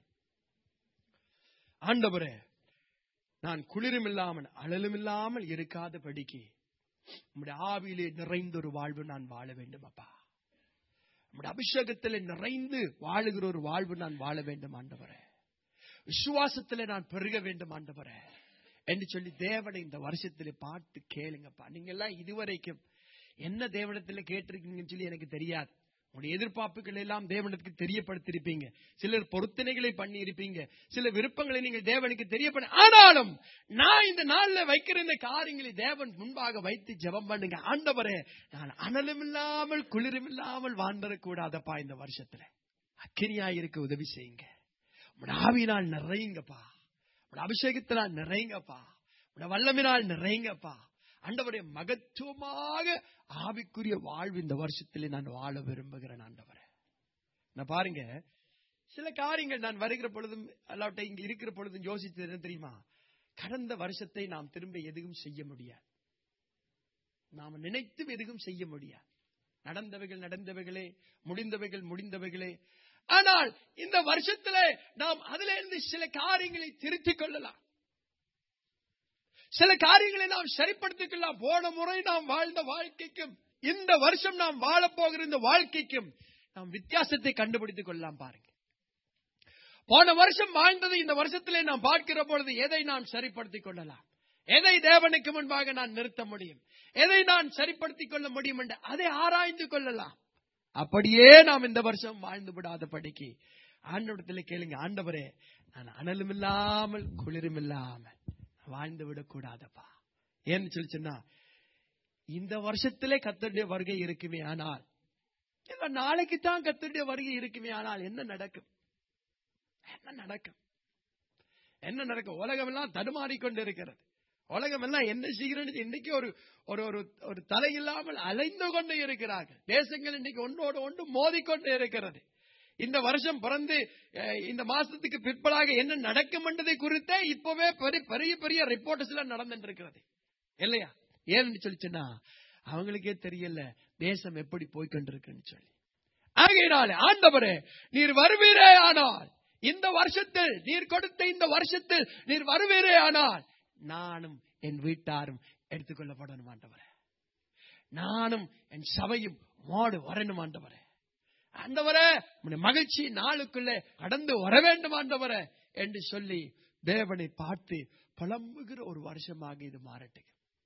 ஆண்டவரே நான் குளிரும் இல்லாமல் அழலும் இல்லாமல் இருக்காதபடிக்கு உம்முடைய ஆவியிலே நிறைந்த ஒரு வாழ்வு நான் வாழ வேண்டும் அப்பா உம்முடைய அபிஷேகத்திலே நிறைந்து வாழுகிற ஒரு வாழ்வு நான் வாழ வேண்டும் ஆண்டவரே விசுவாசத்திலே நான் பெருக வேண்டும் ஆண்டவரே என்று சொல்லி தேவனை இந்த வருஷத்திலே பார்த்து கேளுங்கப்பா நீங்க எல்லாம் இதுவரைக்கும் என்ன தேவனத்துல கேட்டிருக்கீங்கன்னு சொல்லி எனக்கு தெரியாது உங்களுடைய எதிர்பார்ப்புகள் எல்லாம் தேவனுக்கு தெரியப்படுத்தியிருப்பீங்க சிலர் பொருத்தனைகளை பண்ணி இருப்பீங்க சில விருப்பங்களை நீங்கள் தேவனுக்கு தெரியப்பட ஆனாலும் நான் இந்த நாள்ல வைக்கிற இந்த காரியங்களை தேவன் முன்பாக வைத்து ஜெபம் பண்ணுங்க ஆண்டவரே நான் அனலும் இல்லாமல் குளிரும் இல்லாமல் வாழ்ந்துடக்கூடாதப்பா இந்த வருஷத்துல அக்கினியா இருக்க உதவி செய்யுங்க உங்களோட ஆவியினால் நிறையுங்கப்பா உங்களோட அபிஷேகத்தினால் நிறையுங்கப்பா உங்களோட வல்லமினால் நிறையுங்கப்பா ஆண்டவரே மகத்துவமாக ஆவிக்குரிய வாழ்வு இந்த வருஷத்திலே நான் வாழ விரும்புகிறேன் ஆண்டவரே நான் பாருங்க சில காரியங்கள் நான் வருகிற பொழுதும் அல்லாட்ட இங்க இருக்கிற பொழுதும் யோசித்தது என்ன தெரியுமா கடந்த வருஷத்தை நாம் திரும்ப எதுவும் செய்ய முடியாது நாம நினைத்தும் எதுவும் செய்ய முடியாது நடந்தவைகள் நடந்தவைகளே முடிந்தவைகள் முடிந்தவைகளே ஆனால் இந்த வருஷத்திலே நாம் அதுல இருந்து சில காரியங்களை திருத்திக் கொள்ளலாம் சில காரியங்களை நாம் சரிப்படுத்திக் கொள்ளலாம் போன முறை நாம் வாழ்ந்த வாழ்க்கைக்கும் இந்த வருஷம் நாம் வாழப் போகிற இந்த வாழ்க்கைக்கும் நாம் வித்தியாசத்தை கண்டுபிடித்துக் கொள்ளலாம் பாருங்க போன வருஷம் வாழ்ந்தது இந்த வருஷத்திலே நாம் பார்க்கிற பொழுது எதை நாம் சரிப்படுத்திக் கொள்ளலாம் எதை தேவனுக்கு முன்பாக நான் நிறுத்த முடியும் எதை நான் சரிப்படுத்திக் கொள்ள முடியும் என்று அதை ஆராய்ந்து கொள்ளலாம் அப்படியே நாம் இந்த வருஷம் வாழ்ந்து விடாத படிக்கு ஆண்டவரத்தில் கேளுங்க ஆண்டவரே நான் அனலும் இல்லாமல் குளிரும் இல்லாமல் வாழ்ந்து விடக்கூடாதப்பா ஏன்னு சொல்லி சொன்னா இந்த வருஷத்திலே கத்தருடைய வருகை இருக்குமே ஆனால் இல்ல நாளைக்கு தான் கத்தருடைய வருகை இருக்குமே ஆனால் என்ன நடக்கும் என்ன நடக்கும் என்ன நடக்கும் உலகம் எல்லாம் தடுமாறிக்கொண்டு இருக்கிறது உலகம் எல்லாம் என்ன செய்கிறது இன்னைக்கு ஒரு ஒரு ஒரு ஒரு தலை இல்லாமல் அலைந்து கொண்டு இருக்கிறார்கள் தேசங்கள் இன்னைக்கு ஒன்றோடு ஒன்று மோதிக்கொண்டு இருக்கிறது இந்த வருஷம் பிறந்து அஹ், இந்த மாசத்துக்கு பிற்படாக என்ன நடக்கும் என்றதை குறித்தே இப்பவே பெரிய பெரிய பெரிய ரிப்போர்ட்ஸ் எல்லாம் நடந்துட்டு இருக்கிறது இல்லையா ஏன்னு சொல்லி சொன்னா அவங்களுக்கே தெரியல தேசம் எப்படி போய்கொண்டிருக்குன்னு சொல்லி ஆகையினாலே ஆண்டவரே நீர் வருவீரே ஆனால் இந்த வருஷத்தில் நீர் கொடுத்த இந்த வருஷத்தில் நீர் வருவீரே ஆனால் நானும் என் வீட்டாரும் எடுத்துக்கொள்ளப்படணும் ஆண்டவரே நானும் என் சபையும் மோடு வரணும் ஆண்டவரே ஆண்டவரே உம்முடைய மகிழ்ச்சி நாளுக்குள்ளே கடந்து வர வேண்டும் ஆண்டவரே என்று சொல்லி தேவனை பார்த்து புலம்புகிற ஒரு வருஷமாக இது மாறட்டுங்க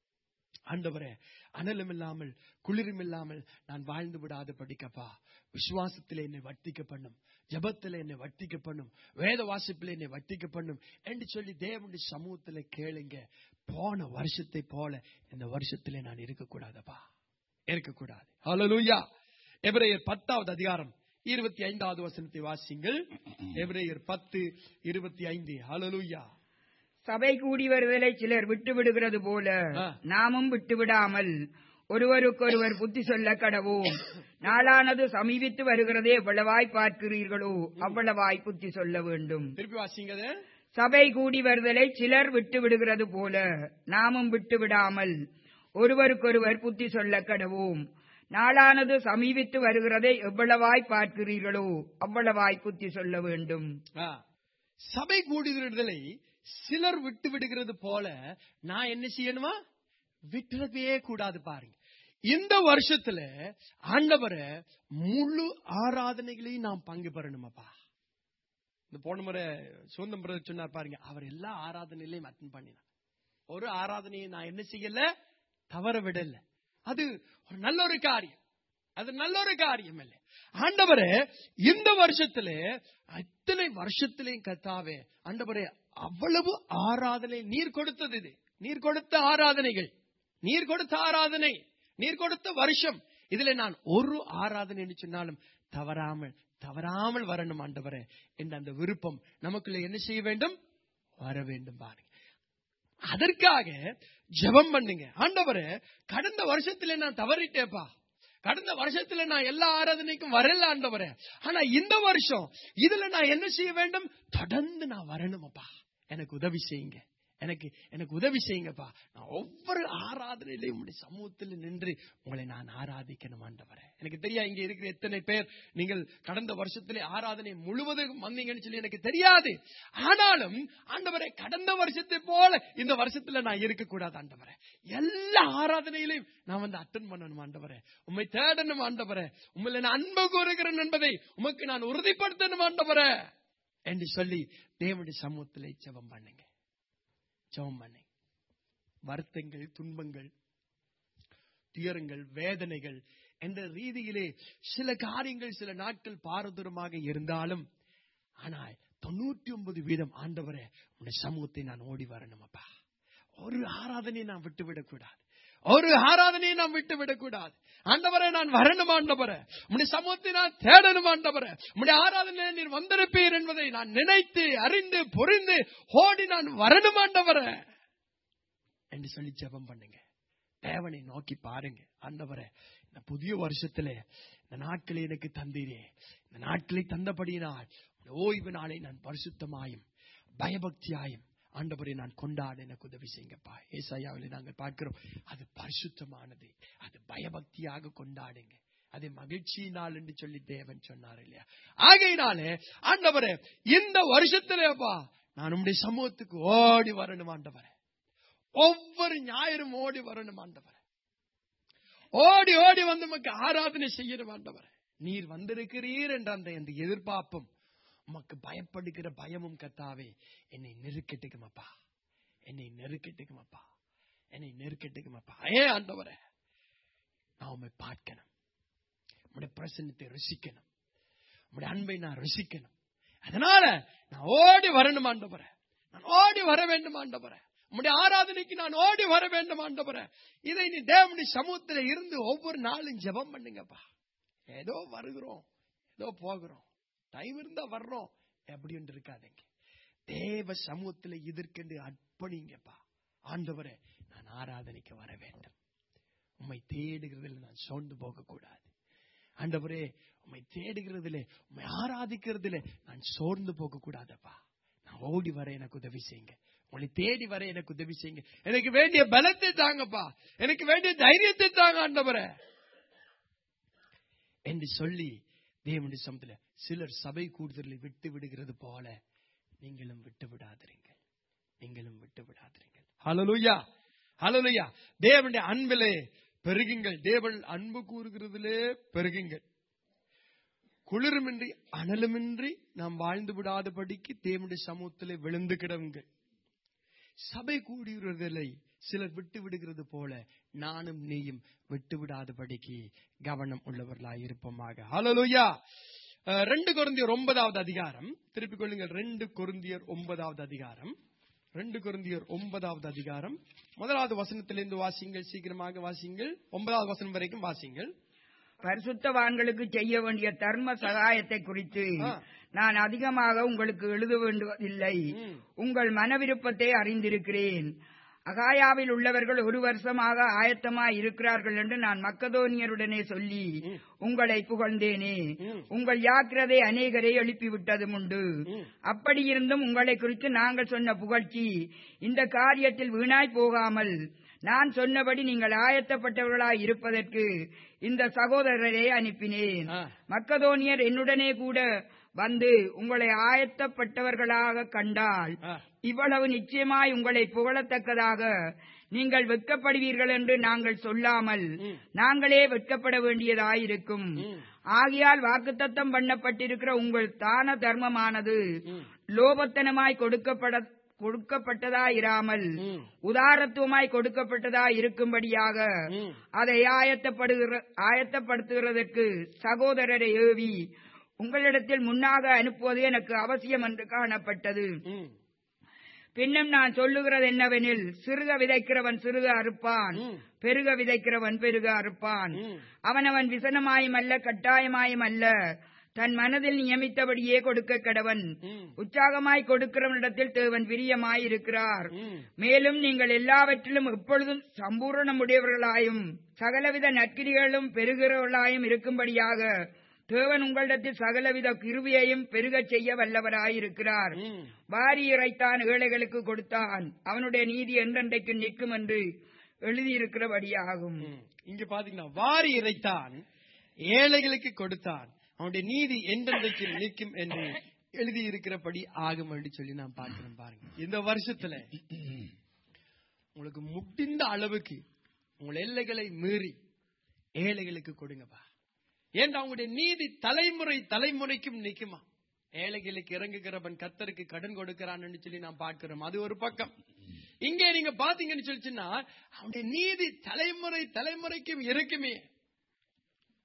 ஆண்டவரே அனலும் இல்லாமல் குளிரும் இல்லாமல் நான் வாழ்ந்து விடாத படிக்கப்பா விசுவாசத்தில் என்னை வர்த்திக்க பண்ணும் ஜபத்தில் என்னை வர்த்திக்க பண்ணும் வேத வாசிப்பில் என்னை வர்த்திக்க பண்ணும் என்று சொல்லி தேவனுடைய சமூகத்தில் கேளுங்க போன வருஷத்தை போல இந்த வருஷத்திலே நான் இருக்கக்கூடாதப்பா இருக்கக்கூடாது ஹalleluya எபிரேயர் பத்தாவது அதிகாரம் இருபத்தி ஐந்தாவது வசனத்தை வாசிங்கள் எபிரேயர் பத்து இருபத்தி ஐந்து ஹalleluya சபை கூடி வருதலை சிலர் விட்டு விடுகிறது போல ஆ. நாமும் விட்டு விடாமல் ஒருவருக்கொருவர் புத்தி சொல்ல கடவோம் நாளானது சமீபித்து வருகிறதே எவ்வளவாய் பார்க்கிறீர்களோ அவ்வளவாய் புத்தி சொல்ல வேண்டும் திருப்பி வாசிங்க அதை. சபை கூடி வருதலை சிலர் விட்டு விடுகிறது போல நாமும் விட்டு விடாமல் ஒருவருக்கொருவர் புத்தி சொல்ல கடவோம் நாளானது சமீபித்து வருகிறதை எவ்வளவாய் பார்க்கிறீர்களோ அவ்வளவாய் புத்தி சொல்ல வேண்டும் ஆ. சபை கூடுகிறதை சிலர் விட்டு விடுகிறது போல நான் என்ன செய்யணுமா விட்டுறதே கூடாது பாருங்க இந்த வருஷத்துல ஆண்டவரை முழு ஆராதனைகளையும் நாம் பங்கு பெறணுமாப்பா இந்த போன முறை சுதந்திரம் பிரதர் சொன்னார் பாருங்க அவர் எல்லா ஆராதனையிலையும் அட்டன் பண்ணினார் ஒரு ஆராதனையை நான் என்ன செய்யல தவற விடல அது ஒரு நல்ல ஒரு காரியம் அது நல்ல ஒரு காரியம் இல்லை ஆண்டவரே இந்த வருஷத்துல அத்தனை வருஷத்திலையும் கத்தாவே ஆண்டவரே அவ்வளவு ஆராதனை நீர் கொடுத்தது இது நீர் கொடுத்த ஆராதனைகள் நீர் கொடுத்த ஆராதனை நீர் கொடுத்த வருஷம் இதுல நான் ஒரு ஆராதனை என்று சொன்னாலும் தவறாமல் தவறாமல் வரணும் ஆண்டவரே என்ற அந்த விருப்பம் நமக்குள்ள என்ன செய்ய வேண்டும் வர வேண்டும் பாருங்க அதற்காக ஜெபம் பண்ணுங்க ஆண்டவரே கடந்த வருஷத்துல நான் தவறிட்டேப்பா கடந்த வருஷத்துல நான் எல்லா ஆராதனைக்கும் வரல ஆண்டவரே ஆனா இந்த வருஷம் இதுல நான் என்ன செய்ய வேண்டும் தொடர்ந்து நான் வரணுமப்பா எனக்கு உதவி செய்யுங்க எனக்கு எனக்கு உதவி செய்யுங்கப்பா நான் ஒவ்வொரு ஆராதனையிலையும் உங்களுடைய சமூகத்தில் நின்று உங்களை நான் ஆராதிக்கணும் ஆண்டவரே எனக்கு தெரியா இங்க இருக்கிற எத்தனை பேர் நீங்கள் கடந்த வருஷத்திலே ஆராதனை முழுவதும் வந்தீங்கன்னு சொல்லி எனக்கு தெரியாது ஆனாலும் ஆண்டவரே கடந்த வருஷத்தை போல இந்த வருஷத்துல நான் இருக்கக்கூடாது ஆண்டவரே எல்லா ஆராதனையிலையும் நான் வந்து அட்டன் பண்ணணும் ஆண்டவரே உண்மை தேடணும் ஆண்டவரே உண்மையில நான் அன்பு கூறுகிறேன் என்பதை உமக்கு நான் உறுதிப்படுத்தணும் ஆண்டவரே என்று சொல்லி தேவனுடைய சமூகத்திலே ஜெபம் பண்ணுங்க ஜெபம் பண்ணுங்க வருத்தங்கள் துன்பங்கள் துயரங்கள் வேதனைகள் என்ற ரீதியிலே சில காரியங்கள் சில நாட்கள் பாரதூரமாக இருந்தாலும் ஆனால் தொண்ணூற்றி ஒன்பது வீதம் ஆண்டவரே உன்னுடைய சமூகத்தை நான் ஓடி வரணும் அப்பா ஒரு ஆராதனையை நான் விட்டு விடக்கூடாது ஒரு ஆராதனையை நான் விட்டு விடக்கூடாது ஆண்டவரே நான் வரணும் ஆண்டவரே உடைய சமூகத்தை நான் தேடணும் ஆண்டவரே உடைய ஆராதனை நீர் வந்திருப்பீர் என்பதை நான் நினைத்து அறிந்து புரிந்து ஓடி நான் வரணும் ஆண்டவரே என்று சொல்லி ஜெபம் பண்ணுங்க தேவனை நோக்கி பாருங்க ஆண்டவரே இந்த புதிய வருஷத்திலே இந்த நாட்களை எனக்கு தந்தீரே இந்த நாட்களை தந்தபடியினால் இந்த ஓய்வு நாளை நான் பரிசுத்தமாயும் பயபக்தியாயும் ஆண்டவரை நான் கொண்டாட எனக்கு உதவி செய்யுங்கப்பா ஏசாயாவில் நாங்கள் பார்க்கிறோம் அது பரிசுத்தமானது அது பயபக்தியாக கொண்டாடுங்க அது மகிழ்ச்சியினால் என்று சொல்லி தேவன் சொன்னார் இல்லையா ஆகையினாலே ஆண்டவரே இந்த வருஷத்திலேப்பா நான் உம்முடைய சமூகத்துக்கு ஓடி வரணும் ஆண்டவரே ஒவ்வொரு ஞாயிறும் ஓடி வரணும் ஆண்டவரே ஓடி ஓடி வந்து நமக்கு ஆராதனை செய்யணும் ஆண்டவரே நீர் வந்திருக்கிறீர் என்ற அந்த அந்த எதிர்பார்ப்பும் உமக்கு பயப்படுகிற பயமும் கத்தாவே என்னை நெருக்கட்டுக்குமப்பா என்னை நெருக்கட்டுக்குமப்பா என்னை நெருக்கட்டுக்குமப்பா ஏ ஆண்டவரே நான் உண்மை பார்க்கணும் உடைய பிரசன்னத்தை ருசிக்கணும் உடைய அன்பை நான் ருசிக்கணும் அதனால நான் ஓடி வரணும் ஆண்டவரே நான் ஓடி வர வேண்டும் ஆண்டவரே உம்முடைய ஆராதனைக்கு நான் ஓடி வர வேண்டும் ஆண்டவரே இதை நீ தேவனுடைய சமூகத்தில் இருந்து ஒவ்வொரு நாளும் ஜெபம் பண்ணுங்கப்பா ஏதோ வருகிறோம் ஏதோ போகிறோம் டைம் இருந்தா வர்றோம் அப்படின்னு இருக்காதீங்க தேவ சமூகத்தில் இதற்கென்று அர்ப்பணிங்கப்பா ஆண்டவரே நான் ஆராதனைக்கு வர வேண்டும் உம்மை தேடுகிறதில் நான் சோர்ந்து போக கூடாது ஆண்டவரே உம்மை தேடுகிறதிலே உம்மை ஆராதிக்கிறதிலே நான் சோர்ந்து போக கூடாதப்பா நான் ஓடி வர எனக்கு உதவி செய்யுங்க உங்களை தேடி வர எனக்கு உதவி செய்யுங்க எனக்கு வேண்டிய பலத்தை தாங்கப்பா எனக்கு வேண்டிய தைரியத்தை தாங்க ஆண்டவரே என்று சொல்லி தேவனுடைய சமத்துல சிலர் சபை கூடுதலை விட்டு விடுகிறது போல நீங்களும் விட்டு விடாதிருங்கள் நீங்களும் விட்டு விடாதிருங்கள் ஹalleluya ஹalleluya தேவனுடைய அன்பிலே பெருகுங்கள் தேவன் அன்பு கூறுகிறதிலே பெருகுங்கள் குளிருமின்றி அனலுமின்றி நாம் வாழ்ந்து விடாதபடிக்கு தேவனுடைய சமூகத்திலே விழுந்து கிடவுங்கள் சபை கூடுகிறதில்லை சிலர் விட்டு விடுகிறது போல நானும் நீயும் விட்டு விடாதபடிக்கு கவனம் உள்ளவர்களாய் இருப்போமாக ஹalleluya அஹ், ரெண்டு கொரிந்தியர் ஒன்பதாவது அதிகாரம் திருப்பிக் கொள்ளுங்கள் ரெண்டு கொரிந்தியர் ஒன்பதாவது அதிகாரம் ரெண்டு கொரிந்தியர் ஒன்பதாவது அதிகாரம் முதலாவது வசனத்திலிருந்து வாசிங்கள் சீக்கிரமாக வாசிங்கள் ஒன்பதாவது வசனம் வரைக்கும் வாசிங்கள் பரிசுத்தவான்களுக்கு செய்ய வேண்டிய தர்ம சகாயத்தை குறித்து ஆ. நான் அதிகமாக உங்களுக்கு எழுத வேண்டுவதில்லை ம். உங்கள் மனவிருப்பத்தை அறிந்திருக்கிறேன் அகாயாவில் உள்ளவர்கள் ஒரு வருஷமாக ஆயத்தமாய் இருக்கிறார்கள் என்று நான் மக்கதோனியருடனே சொல்லி ம். உங்களை புகழ்ந்தேனே ம். உங்கள் யாக்கிரதை அநேகரை எழுப்பிவிட்டதும் உண்டு ம். அப்படி இருந்தும் உங்களை குறித்து நாங்கள் சொன்ன புகழ்ச்சி இந்த காரியத்தில் வீணாய் போகாமல் நான் சொன்னபடி நீங்கள் ஆயத்தப்பட்டவர்களாய் இருப்பதற்கு இந்த சகோதரரை அனுப்பினேன் ஆ. மக்கதோனியர் என்னுடனே கூட வந்து உங்களை ஆயத்தப்பட்டவர்களாக கண்டால் ஆ. இவ்வளவு நிச்சயமாய் உங்களை புகழத்தக்கதாக நீங்கள் வெட்கப்படுவீர்கள் என்று நாங்கள் சொல்லாமல் ம். நாங்களே வெட்கப்பட வேண்டியதாயிருக்கும் ம். ஆகையால் வாக்குத்தத்தம் பண்ணப்பட்டிருக்கிற உங்கள் தான தர்மமானது ம். லோபத்தனமாய் கொடுக்கப்பட கொடுக்கப்பட்டதாயிராமல் ம். உதாரத்துவமாய் கொடுக்கப்பட்டதாய் இருக்கும்படியாக ம். அதை ஆயத்தப்படுகிற ஆயத்தப்படுத்துகிறதற்கு சகோதரரை ஏவி உங்களிடத்தில் முன்னாக அனுப்புவது எனக்கு அவசியம் என்று காணப்பட்டது ம். பின்னும் நான் சொல்லுகிறது என்னவெனில் சிறுக விதைக்கிறவன் சிறுக அறுப்பான் ம். பெருக விதைக்கிறவன் பெருக அறுப்பான் ம். அவனவன் விசனமாயும் அல்ல கட்டாயமாயும் அல்ல தன் மனதில் நியமித்தபடியே கொடுக்க கடவன் ம். உற்சாகமாய் கொடுக்கிறவனிடத்தில் தேவன் பிரியமாயிருக்கிறார் ம். மேலும் நீங்கள் எல்லாவற்றிலும் எப்பொழுதும் சம்பூரணமுடையவர்களாயும் சகலவித நற்கிரிகளும் பெருகிறவர்களாயும் இருக்கும்படியாக தேவன் உங்களிடத்தில் சகலவித கிருவியையும் பெருகச் செய்ய வல்லவராயிருக்கிறார் ம். வாரி இறைத்தான் ஏழைகளுக்கு கொடுத்தான் அவனுடைய நீதி என்றென்றைக்கு நிற்கும் என்று எழுதியிருக்கிறபடியாகும் ம். இங்க பாத்தீங்கன்னா வாரி இறைத்தான் ஏழைகளுக்கு கொடுத்தான் அவனுடைய நீதி என்றென்றைக்கு நிற்கும் என்று எழுதியிருக்கிறபடி ஆகும் என்று சொல்லி நான் பார்க்கிறேன் பாருங்க இந்த வருஷத்துல உங்களுக்கு முடிந்த அளவுக்கு உங்கள் எல்லைகளை மீறி ஏழைகளுக்கு கொடுங்கப்பா ஏன்னா அவங்களுடைய நீதி தலைமுறை தலைமுறைக்கும் நிக்குமா ஏழைகளுக்கு இறங்குகிறவன் கத்தருக்கு கடன் கொடுக்கிறான்னு சொல்லி நான் பார்க்கிறோம் அது ஒரு பக்கம் இங்கே நீங்க பாத்தீங்கன்னு சொல்லிச்சுன்னா அவனுடைய நீதி தலைமுறை தலைமுறைக்கும் இருக்குமே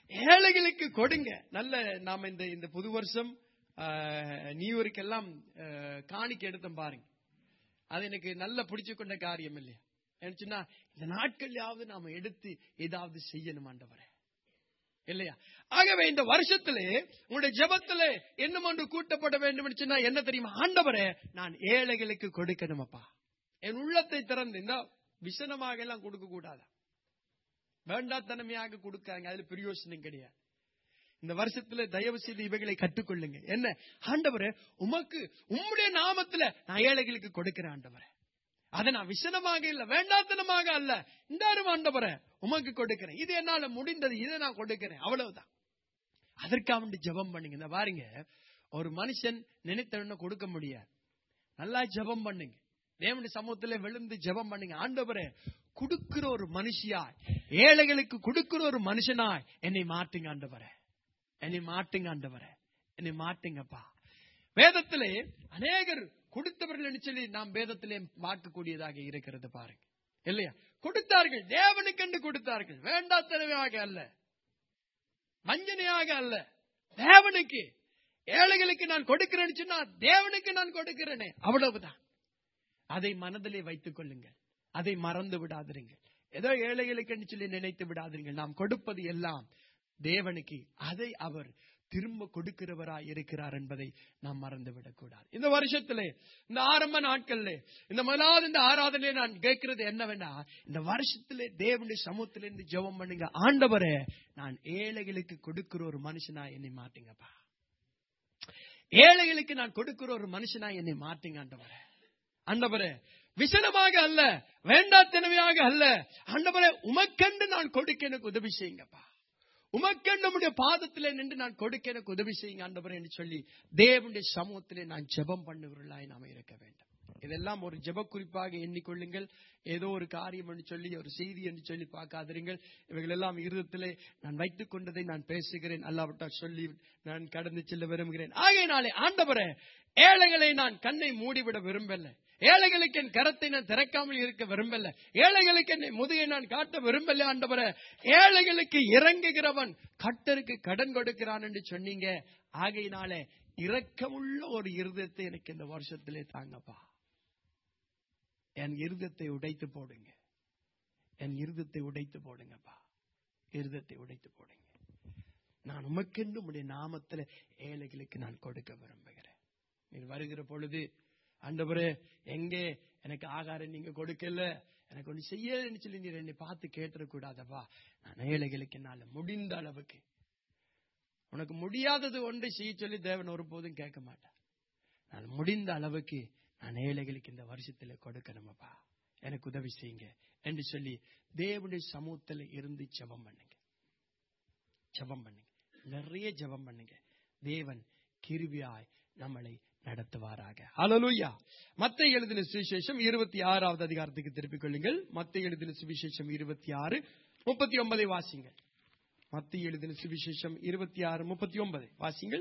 ஏழைகளுக்கு கொடுங்க நல்ல நாம இந்த இந்த புது வருஷம் ஆஹ், நியூ இயருக்கு எல்லாம் ஆஹ், காணிக்கை எடுத்தோம் பாருங்க அது எனக்கு நல்ல பிடிச்சு கொண்ட காரியம் இல்லையா ஏன்னா இந்த நாட்கள்லயாவது நாம எடுத்து ஏதாவது செய்யணும் ஆண்டவரே இல்லையா ஆகவே இந்த வருஷத்திலே உங்களுடைய ஜெபத்திலே என்ன ஒன்று கூட்டப்பட வேண்டும் சொன்னா என்ன தெரியுமா ஆண்டவரே நான் ஏழைகளுக்கு கொடுக்கணும் அப்பா என் உள்ளத்தை திறந்து இந்த விசனமாக எல்லாம் கொடுக்க கூடாது வேண்டாத்தனமையாக கொடுக்காங்க அதுல பிரயோசனம் கிடையாது இந்த வருஷத்துல தயவு செய்து இவைகளை கற்றுக்கொள்ளுங்க என்ன ஆண்டவரே உமக்கு உம்முடைய நாமத்துல நான் ஏழைகளுக்கு கொடுக்கிறேன் ஆண்டவரே அதை நான் விசனமாக இல்ல வேண்டாத்தனமாக அல்ல இந்த ஆண்டவரே உமக்கு கொடுக்கிறேன் இது என்னால முடிந்தது இதை நான் கொடுக்கிறேன் அவ்வளவுதான் அதற்காக வேண்டி ஜெபம் பண்ணுங்க இந்த பாருங்க ஒரு மனுஷன் நினைத்த கொடுக்க முடியாது நல்லா ஜெபம் பண்ணுங்க தேவனுடைய சமூகத்துல விழுந்து ஜெபம் பண்ணுங்க ஆண்டவரே கொடுக்கிற ஒரு மனுஷியாய் ஏழைகளுக்கு கொடுக்கிற ஒரு மனுஷனாய் என்னை மாட்டுங்க ஆண்டவரே என்னை மாட்டுங்க ஆண்டவரே என்னை மாட்டுங்கப்பா வேதத்திலே அநேகர் கொடுத்தவர்கள் சொல்லி நாம் வேதத்திலே பார்க்கக்கூடியதாக இருக்கிறது பாருங்க இல்லையா கொடுத்தார்கள் தேவனுக்கென்று கொடுத்தார்கள் வேண்டாத்தனமாக அல்ல வஞ்சனையாக அல்ல தேவனுக்கு ஏழைகளுக்கு நான் கொடுக்கிறேன்னு சொன்னா தேவனுக்கு நான் கொடுக்கிறேனே அவ்வளவுதான் அதை மனதிலே வைத்துக் கொள்ளுங்கள் அதை மறந்து விடாதிருங்கள் ஏதோ ஏழைகளுக்கு சொல்லி நினைத்து விடாதீர்கள் நாம் கொடுப்பது எல்லாம் தேவனுக்கு அதை அவர் திரும்ப கொடுக்கிறவராய் இருக்கிறார் என்பதை நாம் மறந்துவிடக் கூடாது இந்த வருஷத்திலே இந்த ஆரம்ப நாட்கள்ல இந்த முதலாவது இந்த ஆராதனையிலே நான் கேட்கிறது என்னவென்னா இந்த வருஷத்திலே தேவனுடைய சமூகத்திலிருந்து ஜெபம் பண்ணுங்க ஆண்டவரே நான் ஏழைகளுக்கு கொடுக்கிற ஒரு மனுஷனா என்னை மாட்டீங்கப்பா ஏழைகளுக்கு நான் கொடுக்கிற ஒரு மனுஷனா என்னை மாட்டீங்க ஆண்டவரே ஆண்டவரே விசனமாக அல்ல வேண்டாத்தனமையாக அல்ல ஆண்டவரே உமக்கண்டு நான் கொடுக்க எனக்கு உதவி செய்யுங்கப்பா உமக்கண்டு நம்முடைய பாதத்திலே நின்று நான் கொடுக்க எனக்கு உதவி செய்யுங்க ஆண்டவரே என்று சொல்லி தேவனுடைய சமூகத்திலே நான் ஜெபம் பண்ணுகிறவர்களாய் நாம இருக்க வேண்டும் இதெல்லாம் ஒரு ஜெப குறிப்பாக எண்ணிக்கொள்ளுங்கள் ஏதோ ஒரு காரியம் என்று சொல்லி ஒரு செய்தி என்று சொல்லி பார்க்காதிருங்கள் இவைகள் எல்லாம் இருதத்திலே நான் வைத்துக் கொண்டதை நான் பேசுகிறேன் அல்லாவிட்டால் சொல்லி நான் கடந்து செல்ல விரும்புகிறேன் ஆகையினாலே ஆண்டவரே ஏழைகளை நான் கண்ணை மூடிவிட விரும்பல ஏழைகளுக்கு என் கரத்தை நான் திறக்காமல் இருக்க விரும்பல ஏழைகளுக்கு என்னை முதுகை நான் காட்ட விரும்பல ஆண்டவரே ஏழைகளுக்கு இறங்குகிறவன் கட்டருக்கு கடன் கொடுக்கிறான் என்று சொன்னீங்க ஆகையினாலே இரக்கமுள்ள ஒரு இருதயத்தை எனக்கு இந்த வருஷத்திலே தாங்கப்பா என் இருதத்தை உடைத்து போடுங்க என் இருதத்தை உடைத்து போடுங்கப்பா இருதத்தை உடைத்து போடுங்க நான் உமக்கென்று உடைய நாமத்துல ஏழைகளுக்கு நான் கொடுக்க விரும்புகிறேன் நீர் வருகிற பொழுது ஆண்டவரே எங்கே எனக்கு ஆகாரம் நீங்க கொடுக்கல எனக்கு ஒண்ணு செய்யலன்னு சொல்லி நீர் என்னை பார்த்து கேட்டுறக்கூடாதப்பா நான் ஏழைகளுக்கு என்னால முடிந்த அளவுக்கு உனக்கு முடியாதது ஒன்றை செய்ய சொல்லி தேவன் ஒருபோதும் கேட்க மாட்டார் நான் முடிந்த அளவுக்கு நான் ஏழைகளுக்கு இந்த வருஷத்துல கொடுக்கணுமப்பா எனக்கு உதவி செய்யுங்க என்று சொல்லி தேவனுடைய சமூகத்துல இருந்து ஜெபம் பண்ணுங்க ஜெபம் பண்ணுங்க நிறைய ஜெபம் பண்ணுங்க தேவன் கிருவியாய் நம்மளை நடத்துவாராக ஹalleluya மத்த எழுதின சுவிசேஷம் இருபத்தி ஆறாவது அதிகாரத்துக்கு திருப்பிக் கொள்ளுங்கள் மத்த எழுதின சுவிசேஷம் இருபத்தி ஆறு முப்பத்தி ஒன்பதை வாசிங்கள் மத்திய எழுதின சுவிசேஷம் இருபத்தி ஆறு முப்பத்தி ஒன்பது வாசிங்கள்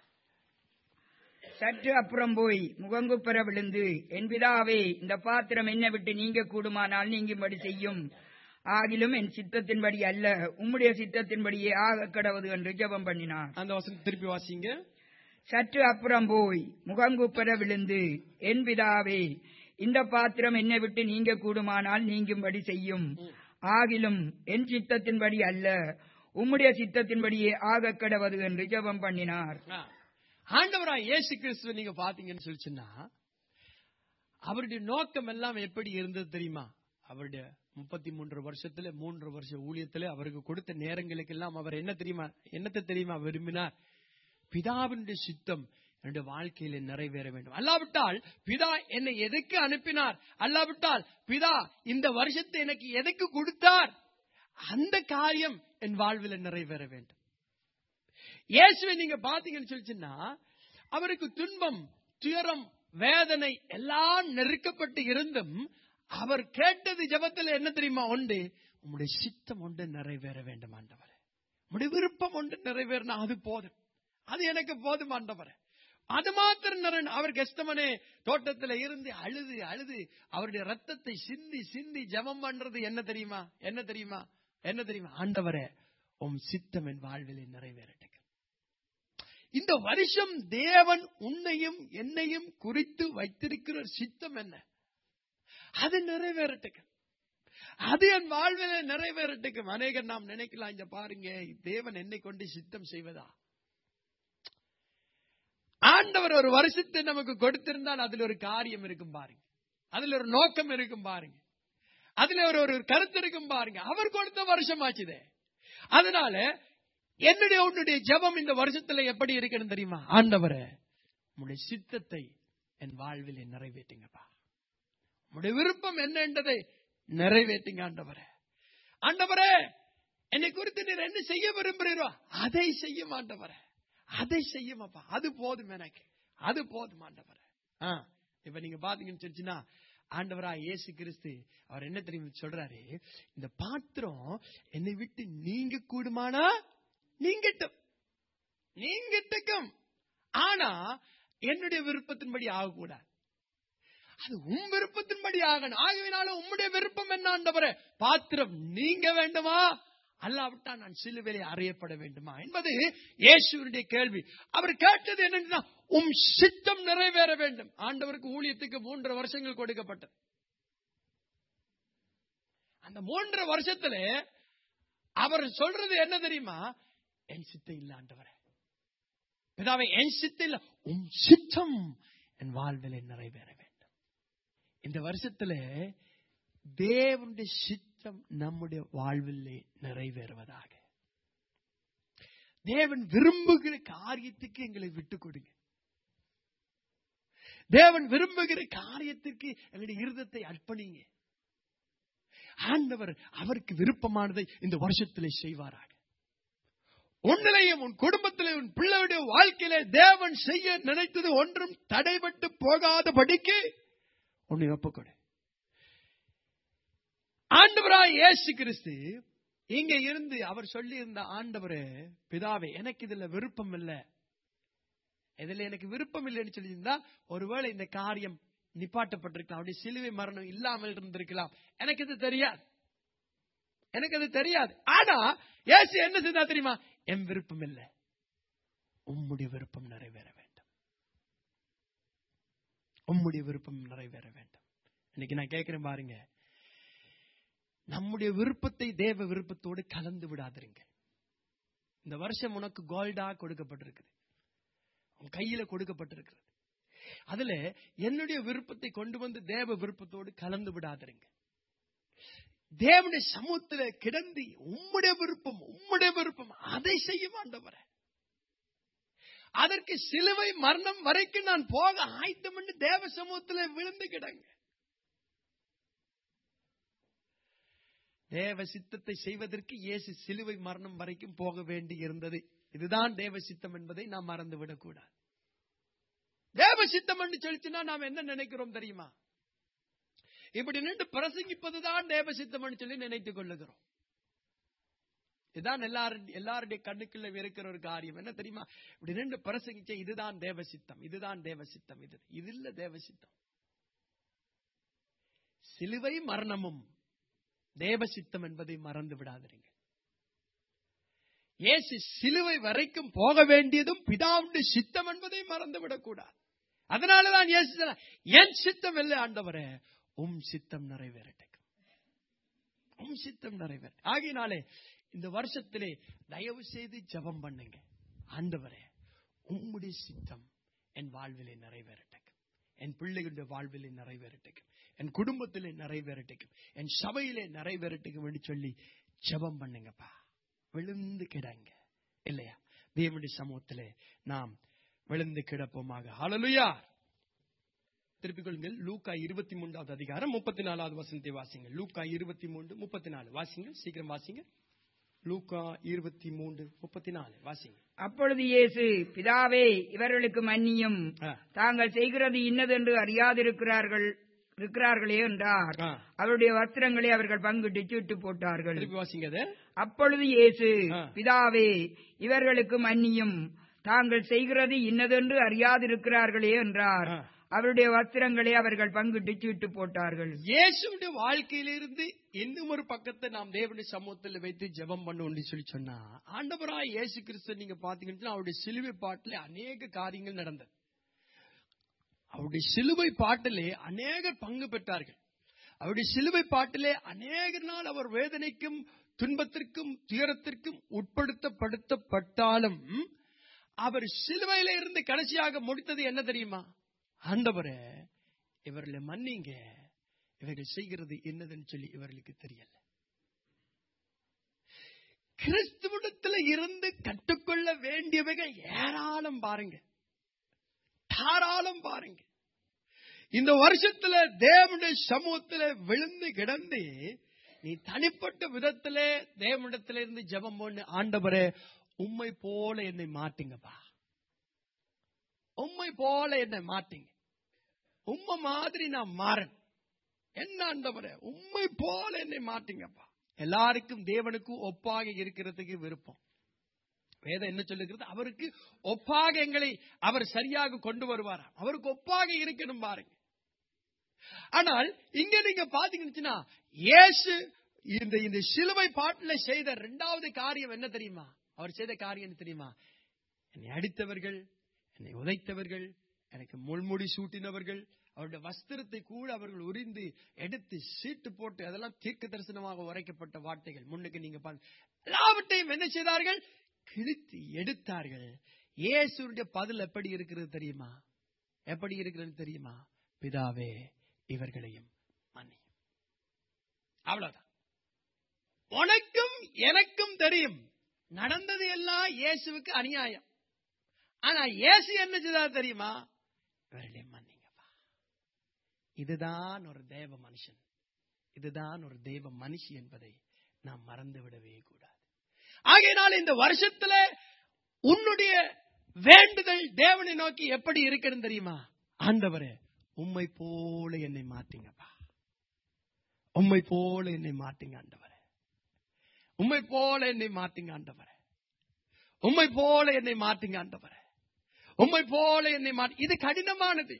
சற்று அப்புறம் போய் முகங்குப்புற விழுந்து என் பிதாவே இந்த பாத்திரம் என்ன விட்டு நீங்க கூடுமானால் நீங்கும்படி செய்யும் ஆகிலும் என் சித்தத்தின்படி அல்ல உம்முடைய சித்தத்தின்படியே ஆக கடவுது என்று ஜெபம் பண்ணினார் அந்த வசனம் திருப்பி வாசிங்க சற்று அப்புறம் போய் முகங்குப்புற விழுந்து என் பிதாவே இந்த பாத்திரம் என்னை விட்டு நீங்க கூடுமானால் நீங்கும்படி செய்யும் ஆகிலும் என் சித்தத்தின்படி அல்ல உம்முடைய சித்தத்தின்படியே ஆக கடவது என்று ஜெபம் பண்ணினார் ஆ. ஆண்டவராய் இயேசு கிறிஸ்துவ நீங்க பாத்தீங்கன்னு சொல்லிச்சுன்னா அவருடைய நோக்கம் எல்லாம் எப்படி இருந்தது தெரியுமா அவருடைய முப்பத்தி மூன்று வருஷத்துல மூன்று வருஷ ஊழியத்துல அவருக்கு கொடுத்த நேரங்களுக்கு எல்லாம் அவர் என்ன தெரியுமா என்னத்தை தெரியுமா விரும்பினார் பிதாவினுடைய சித்தம் என்னுடைய வாழ்க்கையில நிறைவேற வேண்டும் அல்லாவிட்டால் பிதா என்னை எதுக்கு அனுப்பினார் அல்லாவிட்டால் பிதா இந்த வருஷத்தை எனக்கு எதுக்கு கொடுத்தார் அந்த காரியம் என் வாழ்வில் நிறைவேற வேண்டும் இயேசுவை நீங்க பாத்தீங்கன்னு சொல்லிச்சுன்னா அவருக்கு துன்பம் துயரம் வேதனை எல்லாம் நெருக்கப்பட்டு இருந்தும் அவர் கேட்டது ஜெபத்தில் என்ன தெரியுமா உண்டு உம்முடைய சித்தம் ஒன்று நிறைவேற வேண்டும் ஆண்டவரே உம்முடைய விருப்பம் ஒன்று நிறைவேறினா அது போதும் அது எனக்கு போதும் ஆண்டவரே அது மாத்திரம் நிறைவே அவர் கெஸ்தமனே தோட்டத்துல இருந்து அழுது அழுது அவருடைய ரத்தத்தை சிந்தி சிந்தி ஜெபம் பண்றது என்ன தெரியுமா என்ன தெரியுமா என்ன தெரியுமா ஆண்டவரே உம் சித்தம் என் வாழ்விலே நிறைவேறட்டும் இந்த வருஷம் தேவன் உன்னையும் என்னையும் குறித்து வைத்திருக்கிற சித்தம் என்ன அது நிறைவேறட்டும் அது என் வாழ்விலே நிறைவேறட்டும் அநேகர் நாம் நினைக்கலாம் இங்க பாருங்க தேவன் என்னை கொண்டு சித்தம் செய்வதா ஆண்டவர் ஒரு வருஷத்தை நமக்கு கொடுத்திருந்தால் அதுல ஒரு காரியம் இருக்கும் பாருங்க அதுல ஒரு நோக்கம் இருக்கும் பாருங்க அதுல ஒரு ஒரு கருத்து இருக்கும் பாருங்க அவர் கொடுத்த வருஷம் ஆச்சுதே அதனால என்னுடைய உன்னுடைய ஜெபம் இந்த வருஷத்துல எப்படி இருக்கணும் தெரியுமா ஆண்டவரே உங்களுடைய சித்தத்தை என் வாழ்வில் நிறைவேற்றுங்கப்பா உங்களுடைய விருப்பம் என்ன என்றதை நிறைவேற்றுங்க ஆண்டவரே ஆண்டவரே என்னை குறித்து நீர் என்ன செய்ய விரும்புகிறீரோ அதை செய்யும் ஆண்டவரே அதை செய்யும் அப்பா அது போதும் எனக்கு அது போதும் ஆண்டவரே ஆ, இப்ப நீங்க பாத்தீங்கன்னு சொல்லிச்சுன்னா ஆண்டவரா இயேசு கிறிஸ்து அவர் என்ன தெரியுமா சொல்றாரு இந்த பாத்திரம் என்னை விட்டு நீங்க கூடுமானா நீங்கட்டும் நீங்கட்டுக்கும் ஆனா என்னுடைய விருப்பத்தின்படி ஆகக்கூடாது அது உன் விருப்பத்தின்படி ஆகணும் ஆகவினாலும் உம்முடைய விருப்பம் என்ன ஆண்டவரே பாத்திரம் நீங்க வேண்டுமா அல்லாவிட்டா நான் சிலுவையிலே அறையப்பட வேண்டுமா என்பது இயேசுவினுடைய கேள்வி அவர் கேட்டது என்னன்னா உம் சித்தம் நிறைவேற வேண்டும் ஆண்டவருக்கு ஊழியத்துக்கு மூன்று வருஷங்கள் கொடுக்கப்பட்டது அந்த மூன்று வருஷத்துல அவர் சொல்றது என்ன தெரியுமா என் சித்தம் இல்ல ஆண்டவரே பிதாவே என் சித்தம் இல்ல உம் சித்தம் என் வாழ்விலே நிறைவேற வேண்டும் இந்த வருஷத்துல தேவனுடைய சித்தம் நம்முடைய வாழ்விலே நிறைவேறுவதாக தேவன் விரும்புகிற காரியத்துக்கு எங்களை விட்டு கொடுங்க தேவன் விரும்புகிற காரியத்திற்கு எங்களுடைய இருதத்தை அர்ப்பணிங்க ஆண்டவர் அவருக்கு விருப்பமானதை இந்த வருஷத்திலே செய்வாராக உன்னிலையும் உன் குடும்பத்திலே உன் பிள்ளையுடைய வாழ்க்கையிலே தேவன் செய்ய நினைத்தது ஒன்றும் தடைபட்டு போகாதபடிக்கு உன்னை ஒப்புக்கொடு ஆண்டவராய் இயேசு கிறிஸ்து இங்க இருந்து அவர் சொல்லி இருந்த ஆண்டவரே பிதாவே எனக்கு இதுல விருப்பம் இல்ல இதுல எனக்கு விருப்பம் இல்லைன்னு சொல்லியிருந்தா ஒருவேளை இந்த காரியம் நிப்பாட்டப்பட்டிருக்கலாம் அப்படி சிலுவை மரணம் இல்லாமல் இருந்திருக்கலாம் எனக்கு இது தெரியாது எனக்கு அது தெரியாது ஆனா இயேசு என்ன செய்தா தெரியுமா என் விருப்பம் இல்ல உம்முடைய விருப்பம் நிறைவேற வேண்டும் உம்முடைய விருப்பம் நிறைவேற வேண்டும் இன்னைக்கு நான் கேட்கிறேன் பாருங்க நம்முடைய விருப்பத்தை தேவ விருப்பத்தோடு கலந்து விடாதிருங்க இந்த வருஷம் உனக்கு கோல்டா கொடுக்கப்பட்டிருக்குது உன் கையில கொடுக்கப்பட்டிருக்கிறது அதுல என்னுடைய விருப்பத்தை கொண்டு வந்து தேவ விருப்பத்தோடு கலந்து விடாதிருங்க தேவனுடைய சமூகத்துல கிடந்து உம்முடைய விருப்பம் உம்முடைய விருப்பம் அதை செய்ய ஆண்டவரே அதற்கு சிலுவை மரணம் வரைக்கும் நான் போக ஆயத்தம் என்று தேவ சமூகத்துல விழுந்து கிடங்க தேவ சித்தத்தை செய்வதற்கு இயேசு சிலுவை மரணம் வரைக்கும் போக வேண்டி இருந்தது இதுதான் தேவ சித்தம் என்பதை நாம் மறந்துவிடக் கூடாது தேவ சித்தம் என்று சொல்லிச்சுன்னா நாம் என்ன நினைக்கிறோம் தெரியுமா இப்படி நின்று பிரசங்கிப்பதுதான் தேவ சித்தம் என்று சொல்லி நினைத்துக் கொள்ளுகிறோம் இதுதான் எல்லாரும் எல்லாருடைய கண்ணுக்குள்ள இருக்கிற ஒரு காரியம் என்ன தெரியுமா இப்படி நின்று பிரசங்கிச்ச இதுதான் தேவ சித்தம் இதுதான் தேவ சித்தம் இது இது இல்ல தேவ சித்தம் சிலுவை மரணமும் தேவ சித்தம் என்பதை மறந்து விடாதீங்க இயேசு சிலுவை வரைக்கும் போக வேண்டியதும் பிதாவுடைய சித்தம் என்பதை மறந்து விடக்கூடாது அதனாலதான் இயேசு சொன்னார், என் சித்தம் இல்லை ஆண்டவரே உம் சித்தம் நிறைவேறட்டும் உம் சித்தம் நிறைவேற ஆகினாலே இந்த வருஷத்திலே தயவு செய்து ஜெபம் பண்ணுங்க ஆண்டவரே உம்முடைய சித்தம் என் வாழ்விலே நிறைவேறட்டும் என் பிள்ளைகளுடைய வாழ்விலே நிறைவேறட்டும் என் குடும்பத்திலே நிறைவேறட்டும் என் சபையிலே நிறைவேறட்டும் என்று சொல்லி ஜெபம் பண்ணுங்கப்பா விழுந்து கிடங்க இல்லையா தேவனுடைய சமூகத்திலே நாம் விழுந்து கிடப்போமாக ஹalleluya திருப்பிக் கொள்ளுங்கள் லூக்கா இருபத்தி மூன்றாவது அதிகாரம் முப்பத்தி நாலாவது வசனத்தை வாசிங்க லூக்கா இருபத்தி மூன்று முப்பத்தி நாலு வாசிங்க சீக்கிரம் வாசிங்க லூக்கா இருபத்தி மூன்று முப்பத்தி நாலு வாசிங்க அப்பொழுது இயேசு பிதாவே இவர்களுக்கு மன்னியும் ஆ. தாங்கள் செய்கிறது இன்னதென்று அறியாதிருக்கிறார்கள் இருக்கிறார்களே என்றார் ஆ. அவருடைய வஸ்திரங்களை அவர்கள் பங்கிட்டு சீட்டு போட்டார்கள் திருப்பி வாசிங்க அதை அப்பொழுது இயேசு ஆ. பிதாவே இவர்களுக்கு மன்னியும் தாங்கள் செய்கிறது இன்னதென்று அறியாதிருக்கிறார்களே என்றார் ஆ. அவருடைய வஸ்திரங்களை அவர்கள் பங்கிட்டு சீட்டு போட்டார்கள் இயேசுடைய வாழ்க்கையிலிருந்து இன்னும் ஒரு பக்கத்தை நாம் தேவனுடைய சமூகத்தில் வைத்து ஜெபம் பண்ணுவோம்னு சொல்லி சொன்னா ஆண்டவராய் இயேசு கிறிஸ்து நீங்க பாத்தீங்கன்னா அவருடைய சிலுவை பாட்டிலே அநேக காரியங்கள் நடந்தது அவருடைய சிலுவை பாட்டிலே அநேகர் பங்கு பெற்றார்கள் அவருடைய சிலுவை பாட்டிலே அநேக நாள் அவர் வேதனைக்கும் துன்பத்திற்கும் துயரத்திற்கும் உட்படுத்தப்படுத்தப்பட்டாலும் அவர் சிலுவையில இருந்து கடைசியாக முடித்தது என்ன தெரியுமா ஆண்டவரே இவர்களை மன்னிங்க இவர்கள் செய்கிறது என்னதுன்னு சொல்லி இவர்களுக்கு தெரியல கிறிஸ்துவத்தில் இருந்து கற்றுக்கொள்ள வேண்டியவைகள் ஏராளம் பாருங்க தாராளம் பாருங்க இந்த வருஷத்துல தேவனுடைய சமூகத்துல விழுந்து கிடந்து நீ தனிப்பட்ட விதத்துல தேவனிடத்துல இருந்து ஜெபம் பண்ணு ஆண்டவரே உம்மை போல என்னை மாட்டுங்கப்பா உம்மை போல என்னை மாட்டுங்க உம்மை மாதிரி நான் மாறன் என்ன ஆண்டவரே உம்மை போல என்னை மாட்டுங்கப்பா எல்லாருக்கும் தேவனுக்கும் ஒப்பாக இருக்கிறதுக்கு விருப்பம் வேதம் என்ன சொல்லுகிறது அவருக்கு ஒப்பாக எங்களை அவர் சரியாக கொண்டு வருவாரா அவருக்கு ஒப்பாக இருக்கணும் பாருங்க ஆனால் இங்க நீங்க பாத்தீங்கன்னா இயேசு இந்த இந்த சிலுவை பாட்டுல செய்த இரண்டாவது காரியம் என்ன தெரியுமா அவர் செய்த காரியம் என்ன தெரியுமா என்னை அடித்தவர்கள் என்னை உதைத்தவர்கள் எனக்கு முள்முடி சூட்டினவர்கள் அவருடைய வஸ்திரத்தை கூட அவர்கள் உரிந்து எடுத்து சீட்டு போட்டு அதெல்லாம் தீர்க்க தரிசனமாக உரைக்கப்பட்ட வார்த்தைகள் முன்னுக்கு நீங்க பாருங்க எல்லாவற்றையும் என்ன செய்தார்கள் கிழித்து எடுத்தார்கள் இயேசுடைய பதில் எப்படி இருக்கிறது தெரியுமா எப்படி இருக்கிறது தெரியுமா பிதாவே இவர்களையும் மன்னி அவ்வளவுதான் உனக்கும் எனக்கும் தெரியும் நடந்தது எல்லாம் இயேசுவுக்கு அநியாயம் ஆனா இயேசு என்ன செய்தார் தெரியுமா இவர்களை மன்னிங்கப்பா இதுதான் ஒரு தேவ மனுஷன் இதுதான் ஒரு தேவ மனுஷி என்பதை நாம் மறந்து விடவே கூடாது ஆகையினால் இந்த வருஷத்துல உன்னுடைய வேண்டுதல் தேவனை நோக்கி எப்படி இருக்கணும் தெரியுமா ஆண்டவரே உம்மை போல என்னை மாத்தீங்கப்பா உம்மை போல என்னை மாத்தீங்க ஆண்டவரே உம்மை போல என்னை மாத்தீங்க ஆண்டவரே உம்மை போல என்னை மாத்தீங்க ஆண்டவரே உம்மை போல என்னை மாட்டி இது கடினமானது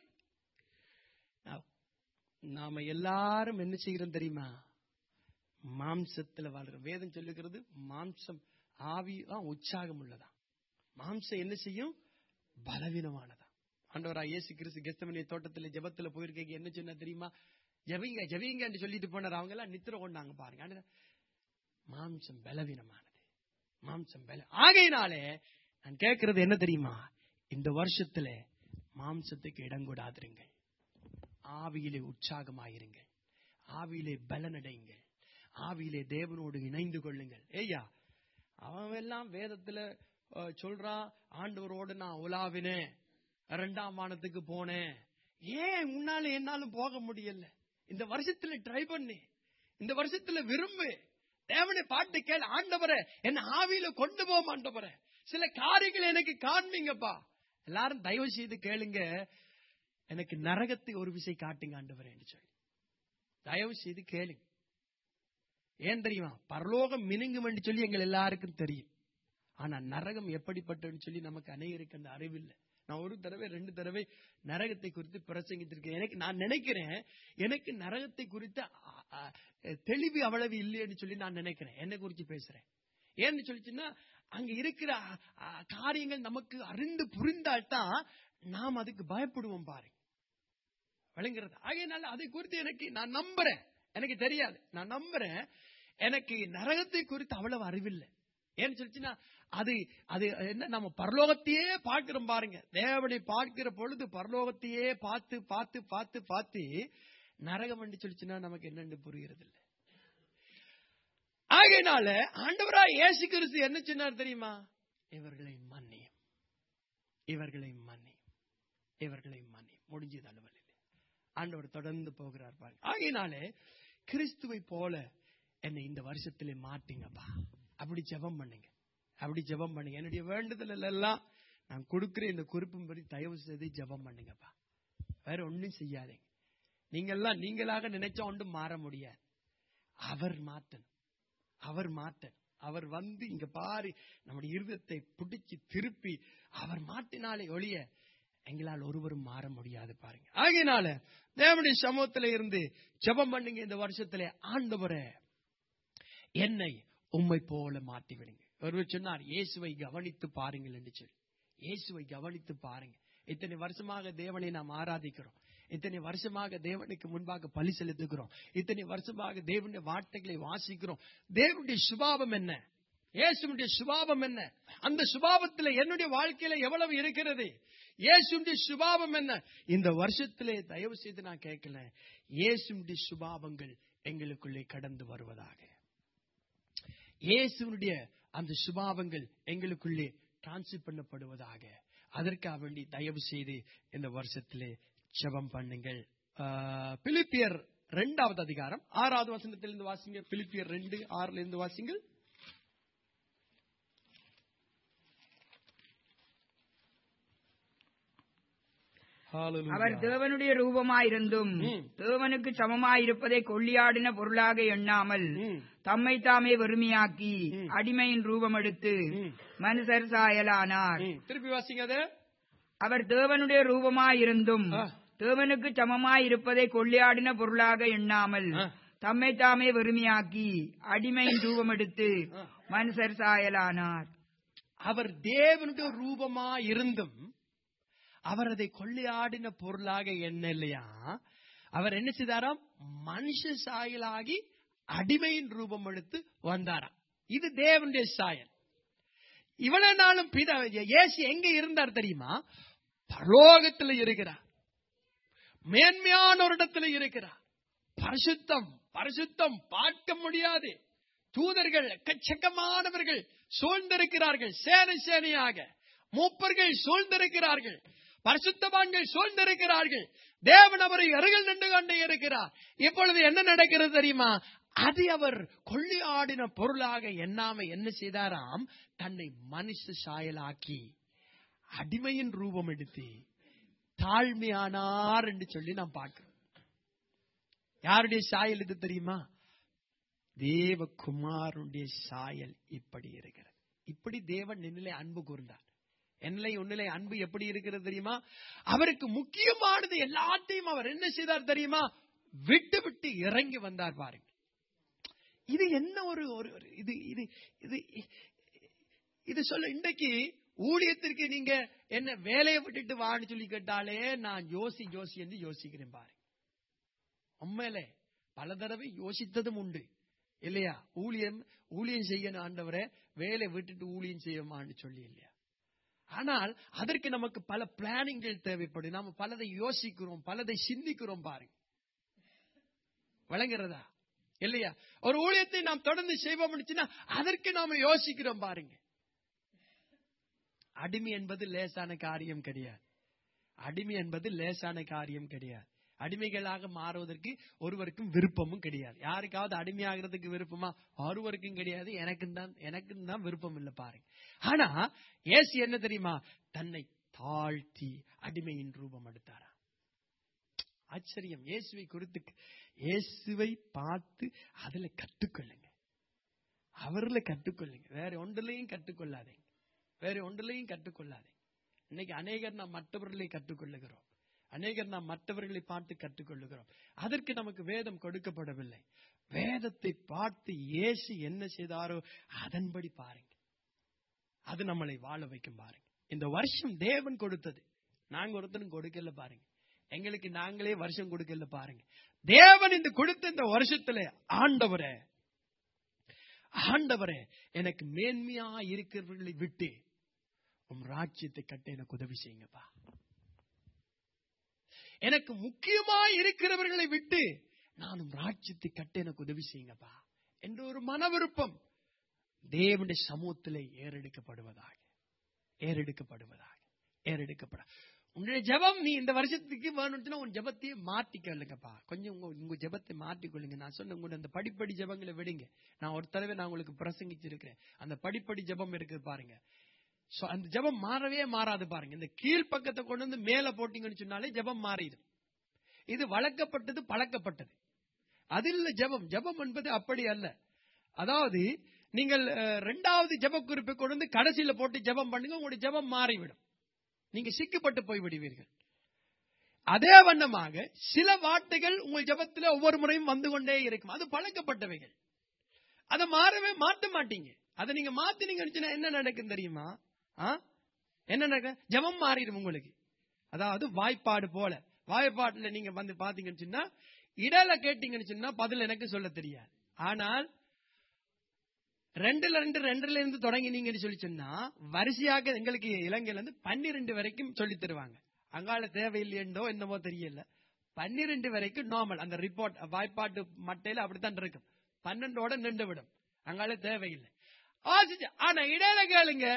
நாம எல்லாரும் என்ன செய்கிறோம் தெரியுமா மாம்சத்துல வாழ்றோம் வேதம் சொல்லுகிறது மாம்சம் ஆவி தான் உற்சாகம் உள்ளதா மாம்சம் என்ன செய்யும் பலவீனமானதா ஆண்டவரா இயேசு கிறிஸ்து கெஸ்தமனி தோட்டத்துல ஜெபத்துல போயிருக்கீங்க என்ன சொன்னா தெரியுமா ஜெபிங்க ஜெபிங்கன்னு சொல்லிட்டு போனார் அவங்க எல்லாம் நித்திர கொண்டாங்க பாருங்க ஆண்டவரே, மாம்சம் பலவீனமானது மாம்சம் பல ஆகையினாலே நான் கேட்கிறது என்ன தெரியுமா இந்த வருஷத்துல மாம்சத்துக்கு இடம் கொடாதிருங்கள் ஆவியிலே உற்சாகமாயிருங்கள் ஆவியிலே பலனடையுங்கள் ஆவியிலே தேவனோடு இணைந்து கொள்ளுங்கள் ஏய்யா அவன் எல்லாம் வேதத்துல அஹ், சொல்றான் ஆண்டவரோடு நான் உலாவினேன் இரண்டாம் வானத்துக்கு போனேன் ஏன் உன்னால என்னாலும் போக முடியல இந்த வருஷத்துல ட்ரை பண்ணு இந்த வருஷத்துல விரும்பு தேவனை பாட்டு கேள் ஆண்டவரே என்ன ஆவியில கொண்டு போக ஆண்டவரே சில காரியங்களை எனக்கு காண்பீங்கப்பா எல்லாரும் தயவு செய்து கேளுங்க எனக்கு நரகத்தை ஒரு விசை காட்டுங்க ஆண்டவரே என்று சொல்லி தயவு செய்து கேளுங்க ஏன் தெரியுமா பரலோகம் மினுங்கும் என்று சொல்லி எங்கள் எல்லாருக்கும் தெரியும் ஆனா நரகம் எப்படிப்பட்டதுன்னு சொல்லி நமக்கு அநேகருக்கு அந்த அறிவில்லை நான் ஒரு தடவை ரெண்டு தடவை நரகத்தை குறித்து பிரசங்கித்திருக்கேன் எனக்கு நான் நினைக்கிறேன் எனக்கு நரகத்தை குறித்த அ, அ, தெளிவு அவ்வளவு இல்லைன்னு சொல்லி நான் நினைக்கிறேன் என்ன குறித்து பேசுறேன் ஏன்னு சொல்லிச்சுன்னா அங்க இருக்கிற அ, அ, காரியங்கள் நமக்கு அறிந்து புரிந்தால்தான் நாம் அதுக்கு பயப்படுவோம் பாருங்க விளங்குறது ஆகையினால அதை குறித்து எனக்கு நான் நம்புறேன் எனக்கு தெரியாது நான் நம்புறேன் எனக்கு நரகத்தை குறித்து அவ்வளவு அறிவில்லை ஏன்னு சொல்லிச்சுன்னா அது அது என்ன நம்ம பரலோகத்தையே பார்க்கிறோம் பாருங்க தேவனை பார்க்கிற பொழுது பரலோகத்தையே பார்த்து பார்த்து பார்த்து பார்த்து நரகம் என்று சொல்லிச்சுன்னா நமக்கு என்னன்னு புரிகிறது இல்லை ஆகையினால ஆண்டவராய் இயேசு கிறிஸ்து என்ன சொன்னார் தெரியுமா இவர்களை மன்னியும் இவர்களை மன்னியும் இவர்களை மன்னியும் முடிஞ்சது அலுவலில் ஆண்டவர் தொடர்ந்து போகிறார் பாருங்க ஆகையினாலே கிறிஸ்துவை போல என்னை இந்த வருஷத்திலே மாட்டுங்கப்பா அப்படி ஜெபம் பண்ணுங்க அப்படி ஜெபம் பண்ணுங்க என்னுடைய வேண்டுதல் எல்லாம் நான் கொடுக்கிற இந்த குறிப்பின்படி தயவு செய்து ஜெபம் பண்ணுங்கப்பா வேற ஒண்ணும் செய்யாதீங்க நீங்கெல்லாம் நீங்களாக நினைச்சா ஒன்றும் மாற முடியாது அவர் மாத்தன் அவர் மாத்தன் அவர் வந்து இங்க பாரு நம்முடைய இருதயத்தை பிடிச்சு திருப்பி அவர் மாட்டினாலே ஒழிய எங்களால் ஒருவரும் மாற முடியாது பாருங்க ஆகையினால தேவனுடைய சமூகத்தில இருந்து ஜெபம் பண்ணுங்க இந்த வருஷத்திலே ஆண்டவரே என்னை உம்மை போல மாற்றி விடுங்க ஒருவர் சொன்னார் இயேசுவை கவனித்து பாருங்கள் என்று சொல்லி இயேசுவை கவனித்து பாருங்க இத்தனை வருஷமாக தேவனை நாம் ஆராதிக்கிறோம் இத்தனை வருஷமாக தேவனுக்கு முன்பாக பலி செலுத்துகிறோம் இத்தனை வருஷமாக தேவனுடைய வார்த்தைகளை வாசிக்கிறோம் தேவனுடைய சுபாவம் என்ன இயேசுடைய சுபாவம் என்ன அந்த சுபாவத்துல என்னுடைய வாழ்க்கையில எவ்வளவு இருக்கிறது இயேசுடைய சுபாவம் என்ன இந்த வருஷத்திலே தயவு செய்து நான் கேட்கல இயேசுடைய சுபாவங்கள் எங்களுக்குள்ளே கடந்து வருவதாக இயேசுனுடைய அந்த சுபாவங்கள் எங்களுக்குள்ளே டிரான்ஸ்ஃபர் பண்ணப்படுவதாக அதற்காக வேண்டி தயவு செய்து இந்த வருஷத்திலே ஜெபம் பண்ணுங்கள் ஆஹ், பிலிப்பியர் இரண்டாவது அதிகாரம் ஆறாவது வசனத்திலிருந்து வாசிங்க பிலிப்பியர் ரெண்டு ஆறுல இருந்து வாசிங்கள் Hallelujah. அவர் தேவனுடைய ரூபமாயிருந்தும் ம். தேவனுக்கு சமமாயிருப்பதை கொள்ளியாடின பொருளாக எண்ணாமல் ம். தம்மை தாமே வெறுமையாக்கி ம். அடிமையின் ரூபம் எடுத்து ம். மனுஷர் சாயலானார் ம். திருப்பி வாசிங்க அது அவர் தேவனுடைய ரூபமாயிருந்தும் ஆ. தேவனுக்கு சமமாயிருப்பதை கொள்ளையாடின பொருளாக எண்ணாமல் ஆ. தம்மை தாமே வெறுமையாக்கி அடிமையின் ரூபம் எடுத்து ஆ. மனுஷர் சாயலானார் அவர் தேவனுடைய ரூபமா இருந்தும் அவர் அதை கொள்ளையாடின பொருளாக என்ன இல்லையா அவர் என்ன செய்தாராம் மனுஷ சாயலாகி அடிமையின் ரூபம் எடுத்து வந்தாராம் இது தேவனுடைய சாயல் இவ்வளவு நாளும் பிதா இயேசு எங்க இருந்தார் தெரியுமா பரலோகத்தில் இருக்கிறார் மேன்மையான ஒரு இடத்துல இருக்கிறார் பரிசுத்தம் பரிசுத்தம் பார்க்க முடியாது தூதர்கள் எக்கச்சக்கமானவர்கள் சூழ்ந்திருக்கிறார்கள் சேனை சேனையாக மூப்பர்கள் சூழ்ந்திருக்கிறார்கள் பரிசுத்தவான்கள் சூழ்ந்திருக்கிறார்கள் தேவன் அவரை அருகில் நின்று கொண்டே இருக்கிறார் இப்பொழுது என்ன நடக்கிறது தெரியுமா அது அவர் கொள்ளையாடின பொருளாக எண்ணாம என்ன செய்தாராம் தன்னை மனுஷ சாயலாக்கி அடிமையின் ரூபம் எடுத்து தாழ்மையானார் என்று சொல்லி நாம் பார்க்கிறோம் யாருடைய சாயல் இது தெரியுமா தேவகுமாருடைய சாயல் இப்படி இருக்கிறது இப்படி தேவன் என்னிலே அன்பு கூர்ந்தார் என்னிலே உன்னிலே அன்பு எப்படி இருக்கிறது தெரியுமா அவருக்கு முக்கியமானது எல்லாத்தையும் அவர் என்ன செய்தார் தெரியுமா விட்டு விட்டு இறங்கி வந்தார் பாருங்க இது என்ன ஒரு ஒரு ஒரு- இது இது இது இது சொல்ல இன்றைக்கு ஊழியத்திற்கு நீங்க என்ன வேலையை விட்டுட்டு வான்னு சொல்லி கேட்டாலே நான் யோசி யோசி என்று யோசிக்கிறேன் பாருங்க உண்மையிலே பல தடவை யோசித்ததும் உண்டு இல்லையா ஊழியம் ஊழியம் செய்யணும் ஆண்டவரே வேலை விட்டுட்டு ஊழியம் செய்யமான்னு சொல்லி இல்லையா ஆனால் அதற்கு நமக்கு பல பிளானிங்கள் தேவைப்படும் நாம பலதை யோசிக்கிறோம் பலதை சிந்திக்கிறோம் பாருங்க விளங்குறதா இல்லையா ஒரு ஊழியத்தை நாம் தொடர்ந்து செய்வோம் அதற்கு நாம யோசிக்கிறோம் பாருங்க அடிமை என்பது லேசான காரியம் கிடையாது அடிமை என்பது லேசான காரியம் கிடையாது அடிமைகளாக மாறுவதற்கு ஒருவருக்கும் விருப்பமும் கிடையாது யாருக்காவது அடிமையாகிறதுக்கு விருப்பமா ஒருவருக்கும் கிடையாது எனக்கும் தான் எனக்கும் தான் விருப்பம் இல்லை பாருங்க ஆனா ஏசு என்ன தெரியுமா தன்னை தாழ்த்தி அடிமையின் ரூபம் எடுத்தாரா ஆச்சரியம் இயேசுவை குறித்து இயேசுவை பார்த்து அதுல கற்றுக்கொள்ளுங்க அவர்ல கற்றுக்கொள்ளுங்க வேற ஒன்றுலையும் கற்றுக்கொள்ளாதீங்க வேற ஒன்றுலையும் கற்றுக்கொள்ளாதீங்க இன்னைக்கு அநேகர் நாம் மற்றவர்களை கற்றுக்கொள்ளுகிறோம் அநேகர் நாம் மற்றவர்களை பார்த்து கற்றுக்கொள்ளுகிறோம் அதற்கு நமக்கு வேதம் கொடுக்கப்படவில்லை வேதத்தை பார்த்து இயேசு என்ன செய்தாரோ அதன்படி பாருங்க அது நம்மளை வாழ வைக்கும் பாருங்க இந்த வருஷம் தேவன் கொடுத்தது நாங்க ஒருத்தரும் கொடுக்கல பாருங்க எங்களுக்கு நாங்களே வருஷம் கொடுக்கல பாருங்க தேவன் இந்த கொடுத்த இந்த வருஷத்துல ஆண்டவரே ஆண்டவரே எனக்கு மேன்மையா இருக்கிறவர்களை விட்டு உம் ராஜ்யத்தை கட்ட எனக்கு உதவி செய்யுங்கப்பா எனக்கு முக்கியமா இருக்கிறவர்களை விட்டு நானும் ராஜ்யத்தை கட்ட எனக்கு உதவி செய்யுங்கப்பா என்ற ஒரு மன விருப்பம் தேவனுடைய சமூகத்திலே ஏறெடுக்கப்படுவதாக ஏறெடுக்கப்படுவதாக ஏறெடுக்கப்பட உன்னுடைய ஜெபம் நீ இந்த வருஷத்துக்கு வேணும்னா உன் ஜெபத்தையே மாத்திக்கொள்ளுங்கப்பா கொஞ்சம் உங்க உங்க ஜெபத்தை மாற்றிக்கொள்ளுங்க நான் சொன்ன உங்க அந்த படிப்படி ஜெபங்களை விடுங்க நான் ஒரு தடவை நான் உங்களுக்கு பிரசங்கிச்சிருக்கிறேன் அந்த படிப்படி ஜெபம் இருக்குது பாருங்க So, அந்த ஜெபம் மாறவே மாறாது பாருங்க இந்த கீழ் பக்கத்தை கொண்டு வந்து மேல போட்டீங்கன்னு சொன்னாலே ஜெபம் மாறிடும் இது வளர்க்கப்பட்டது பழக்கப்பட்டது அது இல்ல ஜெபம் ஜெபம் என்பது அப்படி அல்ல அதாவது நீங்கள் அஹ், இரண்டாவது ஜெப குறிப்பை கொண்டு வந்து கடைசியில போட்டு ஜெபம் பண்ணுங்க உங்களுடைய ஜெபம் மாறிவிடும் நீங்க சிக்கப்பட்டு போய் விடுவீர்கள் அதே வண்ணமாக சில வார்த்தைகள் உங்கள் ஜெபத்துல ஒவ்வொரு முறையும் வந்து கொண்டே இருக்கும் அது பழக்கப்பட்டவைகள் அதை மாறவே மாத்த மாட்டீங்க அதை நீங்க மாத்தினீங்கன்னு என்ன நடக்கும் தெரியுமா ஆ? என்ன நடக்கும் ஜெபம் மாறிடும் உங்களுக்கு அதாவது வாய்ப்பாடு போல வாய்ப்பாட்டுல நீங்க வந்து பாத்தீங்கன்னு சொன்னா இடையில கேட்டீங்கன்னு சொன்னா பதில் எனக்கு சொல்ல தெரியாது ஆனால் ரெண்டுல ரெண்டு ரெண்டுல இருந்து தொடங்கினீங்கன்னு சொல்லி சொன்னா வரிசையாக எங்களுக்கு இலங்கையில இருந்து பன்னிரெண்டு வரைக்கும் சொல்லி தருவாங்க அங்கால தேவையில்லையோ என்னமோ தெரியல பன்னிரெண்டு வரைக்கும் நார்மல் அந்த ரிப்போர்ட் வாய்ப்பாட்டு மட்டையில அப்படித்தான் இருக்கும் பன்னெண்டோட நின்று விடும் அங்கால தேவையில்லை ஆசிச்சு ஆனா இடையில கேளுங்க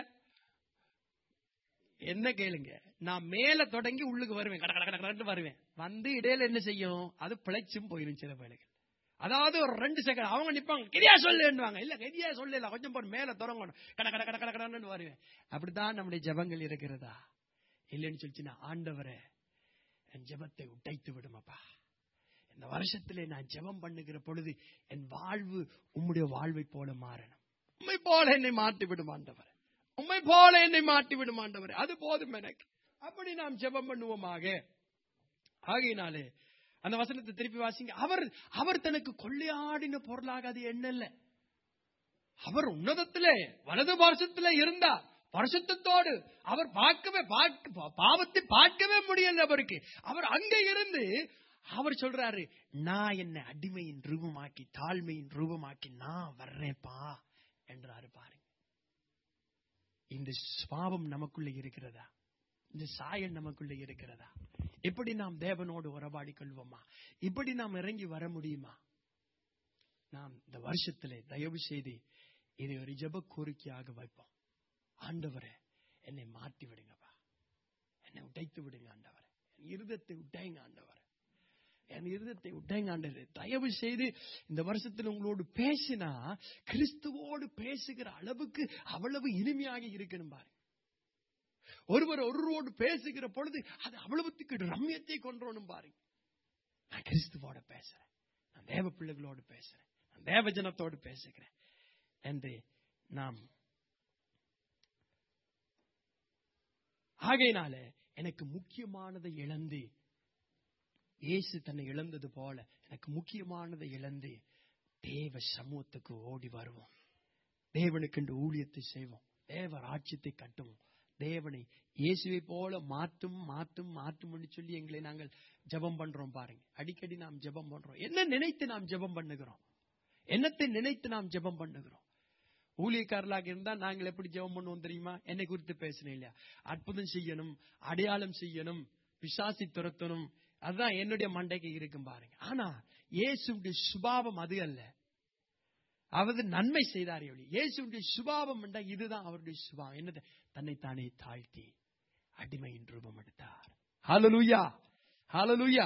என்ன கேளுங்க நான் மேல தொடங்கி உள்ளுக்கு வருவேன் கட கட கட கடன்னு வருவேன் வந்து இடையில என்ன செய்யும் அது பிழைச்சும் போயிரும் சில வேலைகள் அதாவது ஒரு ரெண்டு செகண்ட் அவங்க நிப்பாங்க கெரியா சொல்லுவாங்க இல்ல கெரியா சொல்லல கொஞ்சம் போட்டு மேல தொடங்கணும் கட கட கட கட கடன்னு வருவேன் அப்படித்தான் நம்முடைய ஜெபங்கள் இருக்கிறதா இல்லைன்னு சொல்லிச்சுன்னா ஆண்டவரே என் ஜெபத்தை உடைத்து விடுமப்பா இந்த வருஷத்திலே நான் ஜெபம் பண்ணுகிற பொழுது என் வாழ்வு உம்முடைய வாழ்வை போல மாறணும் உண்மை போல என்னை மாற்றி விடும் ஆண்டவர் உண்மை போல என்னை மாற்றி விடும் ஆண்டவர் அது போதும் எனக்கு அப்படி நாம் ஜெபம் பண்ணுவோமாக ஆகையினாலே அந்த வசனத்தை திருப்பி வாசிங்க அவர் அவர் தனக்கு கொள்ளையாடின பொருளாக அது எண்ணல்ல அவர் உன்னதத்திலே வலது வருஷத்திலே இருந்தார் பரிசுத்தத்தோடு அவர் பார்க்கவே பார்க்க பாவத்தை பார்க்கவே முடியல அவருக்கு அவர் அங்க இருந்து அவர் சொல்றாரு நான் என்ன அடிமையின் ரூபமாக்கி தாழ்மையின் ரூபமாக்கி நான் வர்றேன்ப்பா என்றாரு பாருங்க இந்த சுவாபம் நமக்குள்ள இருக்கிறதா இந்த சாயல் நமக்குள்ள இருக்கிறதா இப்படி நாம் தேவனோடு உறவாடி கொள்வோமா இப்படி நாம் இறங்கி வர முடியுமா நாம் இந்த வருஷத்திலே தயவு செய்து இதை ஒரு ஜெப கோரிக்கையாக வைப்போம் ஆண்டவரே என்னை மாற்றி விடுங்கப்பா என்னை உடைத்து விடுங்க ஆண்டவரே என் இருதத்தை உடைங்க ஆண்டவரே என் இருதத்தை உடைங்க ஆண்டவரே தயவு செய்து இந்த வருஷத்தில் உங்களோடு பேசினா கிறிஸ்துவோடு பேசுகிற அளவுக்கு அவ்வளவு இனிமையாக இருக்கணும் பாருங்க ஒருவர் ஒருவரோடு பேசுகிற பொழுது அது அவ்வளவுத்துக்கு ரம்யத்தை கொன்றோனும் பாருங்க நான் கிறிஸ்துவோட பேசுறேன் நான் தேவ பிள்ளைகளோடு பேசுறேன் நான் தேவ ஜனத்தோடு பேசுகிறேன் என்று நாம் ஆகையினால எனக்கு முக்கியமானதை இழந்து இயேசு தன்னை இழந்தது போல எனக்கு முக்கியமானதை இழந்து தேவ சமூகத்துக்கு ஓடி வருவோம் தேவனுக்கு என்று ஊழியத்தை செய்வோம் தேவ ராஜ்யத்தை கட்டுவோம் தேவனை இயேசுவை போல மாற்றும் மாற்றும் மாற்றும் சொல்லி எங்களை நாங்கள் ஜெபம் பண்றோம் பாருங்க அடிக்கடி நாம் ஜெபம் பண்றோம் என்ன நினைத்து நாம் ஜெபம் பண்ணுகிறோம் என்னத்தை நினைத்து நாம் ஜெபம் பண்ணுகிறோம் ஊழியக்காரர்களாக இருந்தா நாங்கள் எப்படி ஜெபம் பண்ணுவோம் தெரியுமா என்னை குறித்து பேசணும் இல்லையா அற்புதம் செய்யணும் அடையாளம் செய்யணும் பிசாசி துரத்தணும் அதுதான் என்னுடைய மண்டைக்கு இருக்கும் பாருங்க ஆனா இயேசுடைய சுபாவம் அது அல்ல அவர் நன்மை செய்தார் ஒளி இயேசுடைய சுபாவம் என்றா இதுதான் அவருடைய சுபாவம் என்னது தன்னைத்தானே தாழ்த்தி அடிமையின் ரூபம் எடுத்தார் ஹalleluya ஹalleluya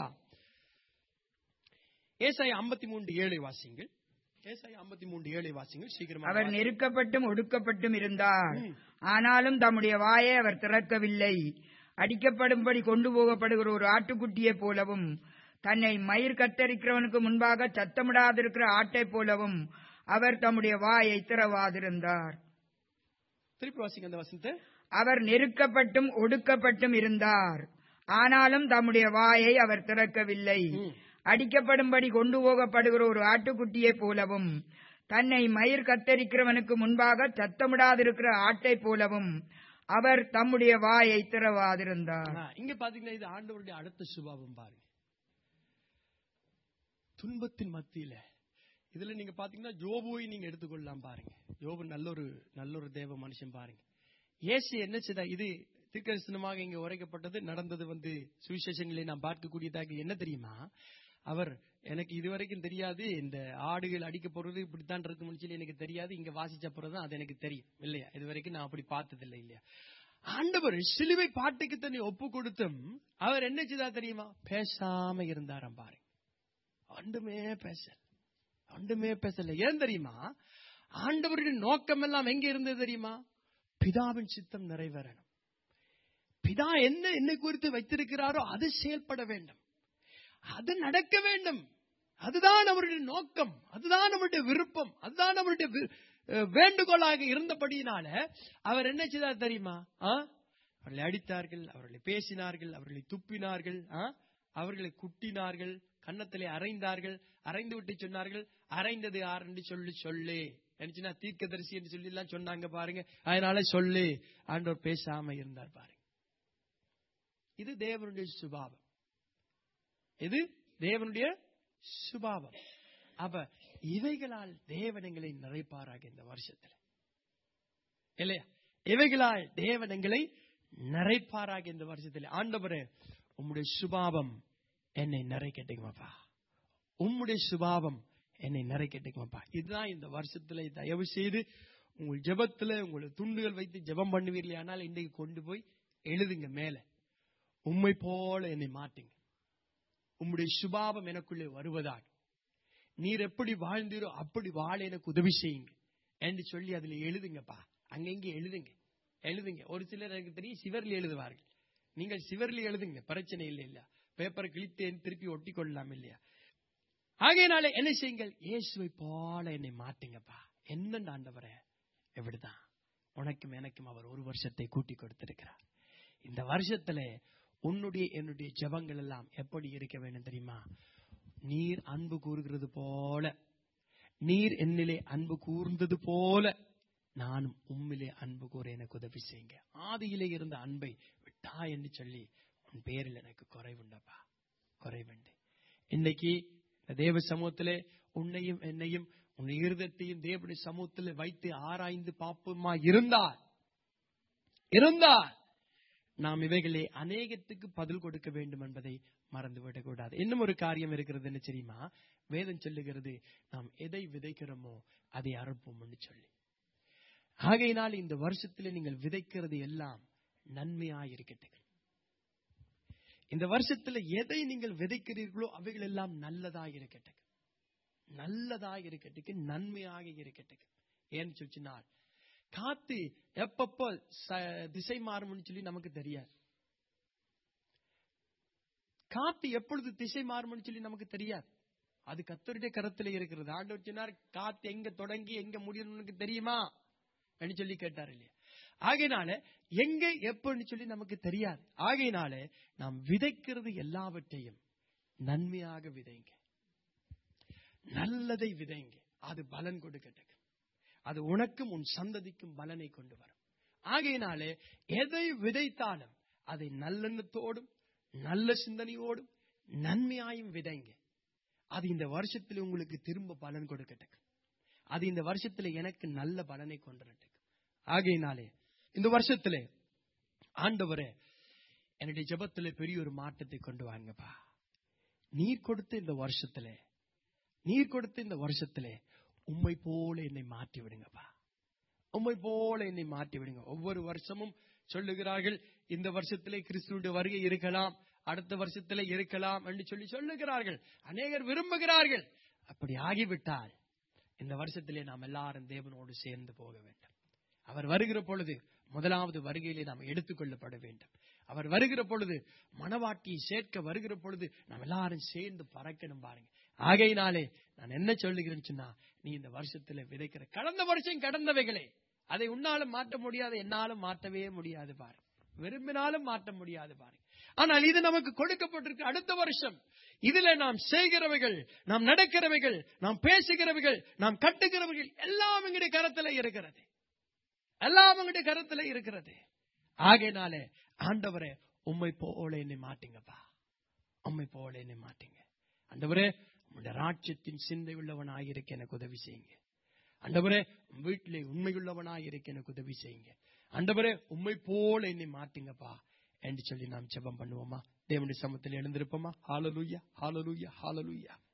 ஏசாயா 53 ஏழை வாசிங்கள் ஏசாயா 53 ஏழை வாசிங்கள் சீக்கிரமா அவர் வாசி. நெருக்கப்பட்டும் ஒடுக்கப்பட்டும் இருந்தார் ம். ஆனாலும் தம்முடைய வாயை அவர் திறக்கவில்லை அடிக்கப்படும்படி கொண்டு போகப்படுகிற ஒரு ஆட்டுக்குட்டியைப் போலவும் தன்னை மயிர் கத்தரிக்கிறவனுக்கு முன்பாக சத்தமிடாதிருக்கிற ஆட்டைப் போலவும் அவர் தம்முடைய வாயை திறவாதிருந்தார் திருப்பி வாசிங்க அந்த வசனத்தை அவர் நெருக்கப்பட்டும் ஒடுக்கப்பட்டும் இருந்தார் ஆனாலும் தம்முடைய வாயை அவர் திறக்கவில்லை ம். அடிக்கப்படும்படி கொண்டு போகப்படுகிற ஒரு ஆட்டுக்குட்டியைப் போலவும் தன்னை மயிர் கத்தரிக்கிறவனுக்கு முன்பாக சத்தமிடாதிருக்கிற ஆட்டைப் போலவும் அவர் தம்முடைய வாயை திறவாதிருந்தார் ஆ, இங்க பாத்தீங்கன்னா இது ஆண்டவருடைய அடுத்த சுபாவம் பாருங்க துன்பத்தின் மத்தியில இதுல நீங்க பாத்தீங்கன்னா யோபுவை நீங்க எடுத்துக்கொள்ளலாம் பாருங்க யோபு நல்ல ஒரு நல்ல ஒரு தேவ மனுஷன் பாருங்க இயேசு என்ன செய்தா இது திருக்கரிசனமாக இங்க உரைக்கப்பட்டது நடந்தது வந்து சுவிசேஷங்களை நாம் பார்க்கக்கூடியதாக என்ன தெரியுமா அவர் எனக்கு இதுவரைக்கும் தெரியாது இந்த ஆடுகள் அடிக்க போறது இப்படித்தான் இருக்கும்னு சொல்லி எனக்கு தெரியாது இங்க வாசிச்ச பிறகுதான் அது எனக்கு தெரியும் இல்லையா இது வரைக்கும் நான் அப்படி பார்த்ததில்லை இல்லையா ஆண்டவர் சிலுவை பாட்டுக்கு தன்னை ஒப்பு கொடுத்தும் அவர் என்ன செய்தா தெரியுமா பேசாம இருந்தாராம் பாருங்க ஒன்றுமே பேசல ஒன்றுமே பேசல ஏன் தெரியுமா ஆண்டவருடைய நோக்கம் எல்லாம் எங்க இருந்தது தெரியுமா பிதாவின் சித்தம் நிறைவேறணும் பிதா என்ன என்னை குறித்து வைத்திருக்கிறாரோ அது செயல்பட வேண்டும் அது நடக்க வேண்டும் அதுதான் அவருடைய நோக்கம் அதுதான் அவருடைய விருப்பம் அதுதான் அவருடைய வி- அஹ் வேண்டுகோளாக இருந்தபடியினால அவர் என்ன செய்தார் தெரியுமா ஆ? அவர்களை அடித்தார்கள் அவர்களை பேசினார்கள் அவர்களை துப்பினார்கள் ஆ? அவர்களை குட்டினார்கள் கன்னத்திலே அரைந்தார்கள் அரைந்து விட்டு சொன்னார்கள் அரைந்தது யார் என்று சொல்லி சொல்லு நினைச்சுனா தீர்க்கதரிசி என்று சொல்லி எல்லாம் சொன்னாங்க பாருங்க அதனால சொல்லு ஆண்டவர் பேசாம இருந்தார் பாருங்க இது தேவனுடைய சுபாவம் இது தேவனுடைய சுபாவம் அப்ப இவைகளால் தேவன் எங்களை நிறைப்பாராக இந்த வருஷத்துல இல்லையா இவைகளால் தேவன் எங்களை நிறைப்பாராக இந்த வருஷத்துல ஆண்டவரே உம்முடைய சுபாவம் என்னை நிறைக்கட்டுங்கப்பா உம்முடைய சுபாவம் என்னை நிறைக்கட்டுங்கப்பா இதுதான் இந்த வருஷத்துல தயவு செய்து உங்கள் ஜெபத்துல உங்களை துண்டுகள் வைத்து ஜெபம் பண்ணுவீர்களே ஆனால் இன்றைக்கு கொண்டு போய் எழுதுங்க மேல உம்மை போல என்னை மாட்டுங்க உம்முடைய சுபாவம் எனக்குள்ளே வருவதாக நீர் எப்படி வாழ்ந்தீரோ அப்படி வாழ எனக்கு உதவி செய்யுங்க என்று சொல்லி அதுல எழுதுங்கப்பா அங்கங்க எழுதுங்க எழுதுங்க ஒரு சிலர் எனக்கு தெரியும் சிவரில் எழுதுவார்கள் நீங்கள் சிவரில் எழுதுங்க பிரச்சனை இல்லை இல்ல பேப்பரை கிழித்தேன் திருப்பி ஒட்டி கொள்ளலாம் இல்லையா ஆகையினால என்ன செய்யுங்கள் இயேசுவை போல என்னை மாட்டுங்கப்பா என்ன ஆண்டவரே எப்படிதான் உனக்கும் எனக்கும் அவர் ஒரு வருஷத்தை கூட்டி கொடுத்திருக்கிறார் இந்த வருஷத்துல உன்னுடைய என்னுடைய ஜெபங்கள் எல்லாம் எப்படி இருக்க வேண்டும் தெரியுமா நீர் அன்பு கூறுகிறது போல நீர் என்னிலே அன்பு கூர்ந்தது போல நானும் உம்மிலே அன்பு கூற எனக்கு உதவி செய்யுங்க ஆதியிலே இருந்த அன்பை விட்டா என்று சொல்லி உன் பேரில் எனக்கு குறைவுண்டப்பா குறைவுண்டு இன்னைக்கு இந்த தேவ சமூகத்திலே உன்னையும் என்னையும் உன் இருதத்தையும் தேவனுடைய சமூகத்தில் வைத்து ஆராய்ந்து பார்ப்போமா இருந்தால் இருந்தால் நாம் இவைகளே அநேகத்துக்கு பதில் கொடுக்க வேண்டும் என்பதை மறந்துவிடக் கூடாது இன்னும் ஒரு காரியம் இருக்கிறது என்ன தெரியுமா வேதம் சொல்லுகிறது நாம் எதை விதைக்கிறோமோ அதை அறுப்போம்னு சொல்லி ஆகையினால் இந்த வருஷத்துல நீங்கள் விதைக்கிறது எல்லாம் நன்மையாயிருக்கட்டும் இந்த வருஷத்துல எதை நீங்கள் விதைக்கிறீர்களோ அவைகள் எல்லாம் நல்லதாக இருக்கட்டும் நல்லதாக இருக்கட்டும் நன்மையாக இருக்கட்டும் ஏன்னு சொல்லினால் காத்து எப்பப்போ ச- திசை மாறும்னு சொல்லி நமக்கு தெரியாது காத்து எப்பொழுது திசை மாறும்னு சொல்லி நமக்கு தெரியாது அது கத்தருடைய கரத்துல இருக்கிறது ஆண்டவர் சொன்னார் காத்து எங்க தொடங்கி எங்க முடியணும்னு தெரியுமா அப்படின்னு சொல்லி கேட்டார் இல்லையா ஆகையினால எங்க எப்பன்னு சொல்லி நமக்கு தெரியாது ஆகையினால நாம் விதைக்கிறது எல்லாவற்றையும் நன்மையாக விதைங்க நல்லதை விதைங்க அது பலன் கொடுக்கட்டும் அது உனக்கும் உன் சந்ததிக்கும் பலனை கொண்டு வரும் ஆகையினாலே எதை விதைத்தாலும் அதை நல்லெண்ணத்தோடும் நல்ல சிந்தனையோடும் நன்மையாயும் விதைங்க அது இந்த வருஷத்துல உங்களுக்கு திரும்ப பலன் கொடுக்கட்டும் அது இந்த வருஷத்துல எனக்கு நல்ல பலனை கொண்டு வரட்டும் ஆகையினாலே இந்த வருஷத்துல ஆண்டவரே என்னுடைய ஜெபத்துல பெரிய ஒரு மாற்றத்தை கொண்டு வாங்கப்பா நீர் கொடுத்த இந்த வருஷத்துல நீர் கொடுத்த இந்த வருஷத்துல உம்மை போல என்னை மாற்றி விடுங்கப்பா உம்மை போல என்னை மாற்றி விடுங்க ஒவ்வொரு வருஷமும் சொல்லுகிறார்கள் இந்த வருஷத்திலே கிறிஸ்துவுடைய வருகை இருக்கலாம் அடுத்த வருஷத்திலே இருக்கலாம் என்று சொல்லி சொல்லுகிறார்கள் அநேகர் விரும்புகிறார்கள் அப்படி ஆகிவிட்டால் இந்த வருஷத்திலே நாம் எல்லாரும் தேவனோடு சேர்ந்து போக வேண்டும் அவர் வருகிற பொழுது முதலாவது வருகையிலே நாம் எடுத்துக்கொள்ளப்பட வேண்டும் அவர் வருகிற பொழுது மனவாட்டியை சேர்க்க வருகிற பொழுது நாம் எல்லாரும் சேர்ந்து பறக்கணும் பாருங்க ஆகையினாலே நான் என்ன சொல்லுகிறேன்னு சொன்னா நீ இந்த வருஷத்துல விதைக்கிற கடந்த வருஷம் கடந்தவைகளே அதை உன்னாலும் மாற்ற முடியாது என்னாலும் மாற்றவே முடியாது பாரு விரும்பினாலும் மாற்ற முடியாது பாரு ஆனால் இது நமக்கு கொடுக்கப்பட்டிருக்கு அடுத்த வருஷம் இதுல நாம் செய்கிறவைகள் நாம் நடக்கிறவைகள் நாம் பேசுகிறவைகள் நாம் கட்டுகிறவைகள் எல்லாம் எங்களுடைய கரத்துல இருக்கிறது எல்லாம் உங்களுடைய கருத்துல இருக்கிறது ஆகையினாலே ஆண்டவரே உம்மை போல என்னை மாட்டீங்கப்பா உம்மை போல என்னை மாட்டீங்க ஆண்டவரே உங்களுடைய ராட்சியத்தின் சிந்தை உள்ளவனாக இருக்க எனக்கு உதவி செய்யுங்க ஆண்டவரே உம் வீட்டிலே உண்மையுள்ளவனாக இருக்க எனக்கு உதவி செய்யுங்க ஆண்டவரே உம்மை போல என்னை மாட்டுங்கப்பா என்று சொல்லி நாம் ஜெபம் பண்ணுவோமா தேவனுடைய சமத்தில் எழுந்திருப்போமா ஹாலலூயா ஹாலலூயா ஹாலலூயா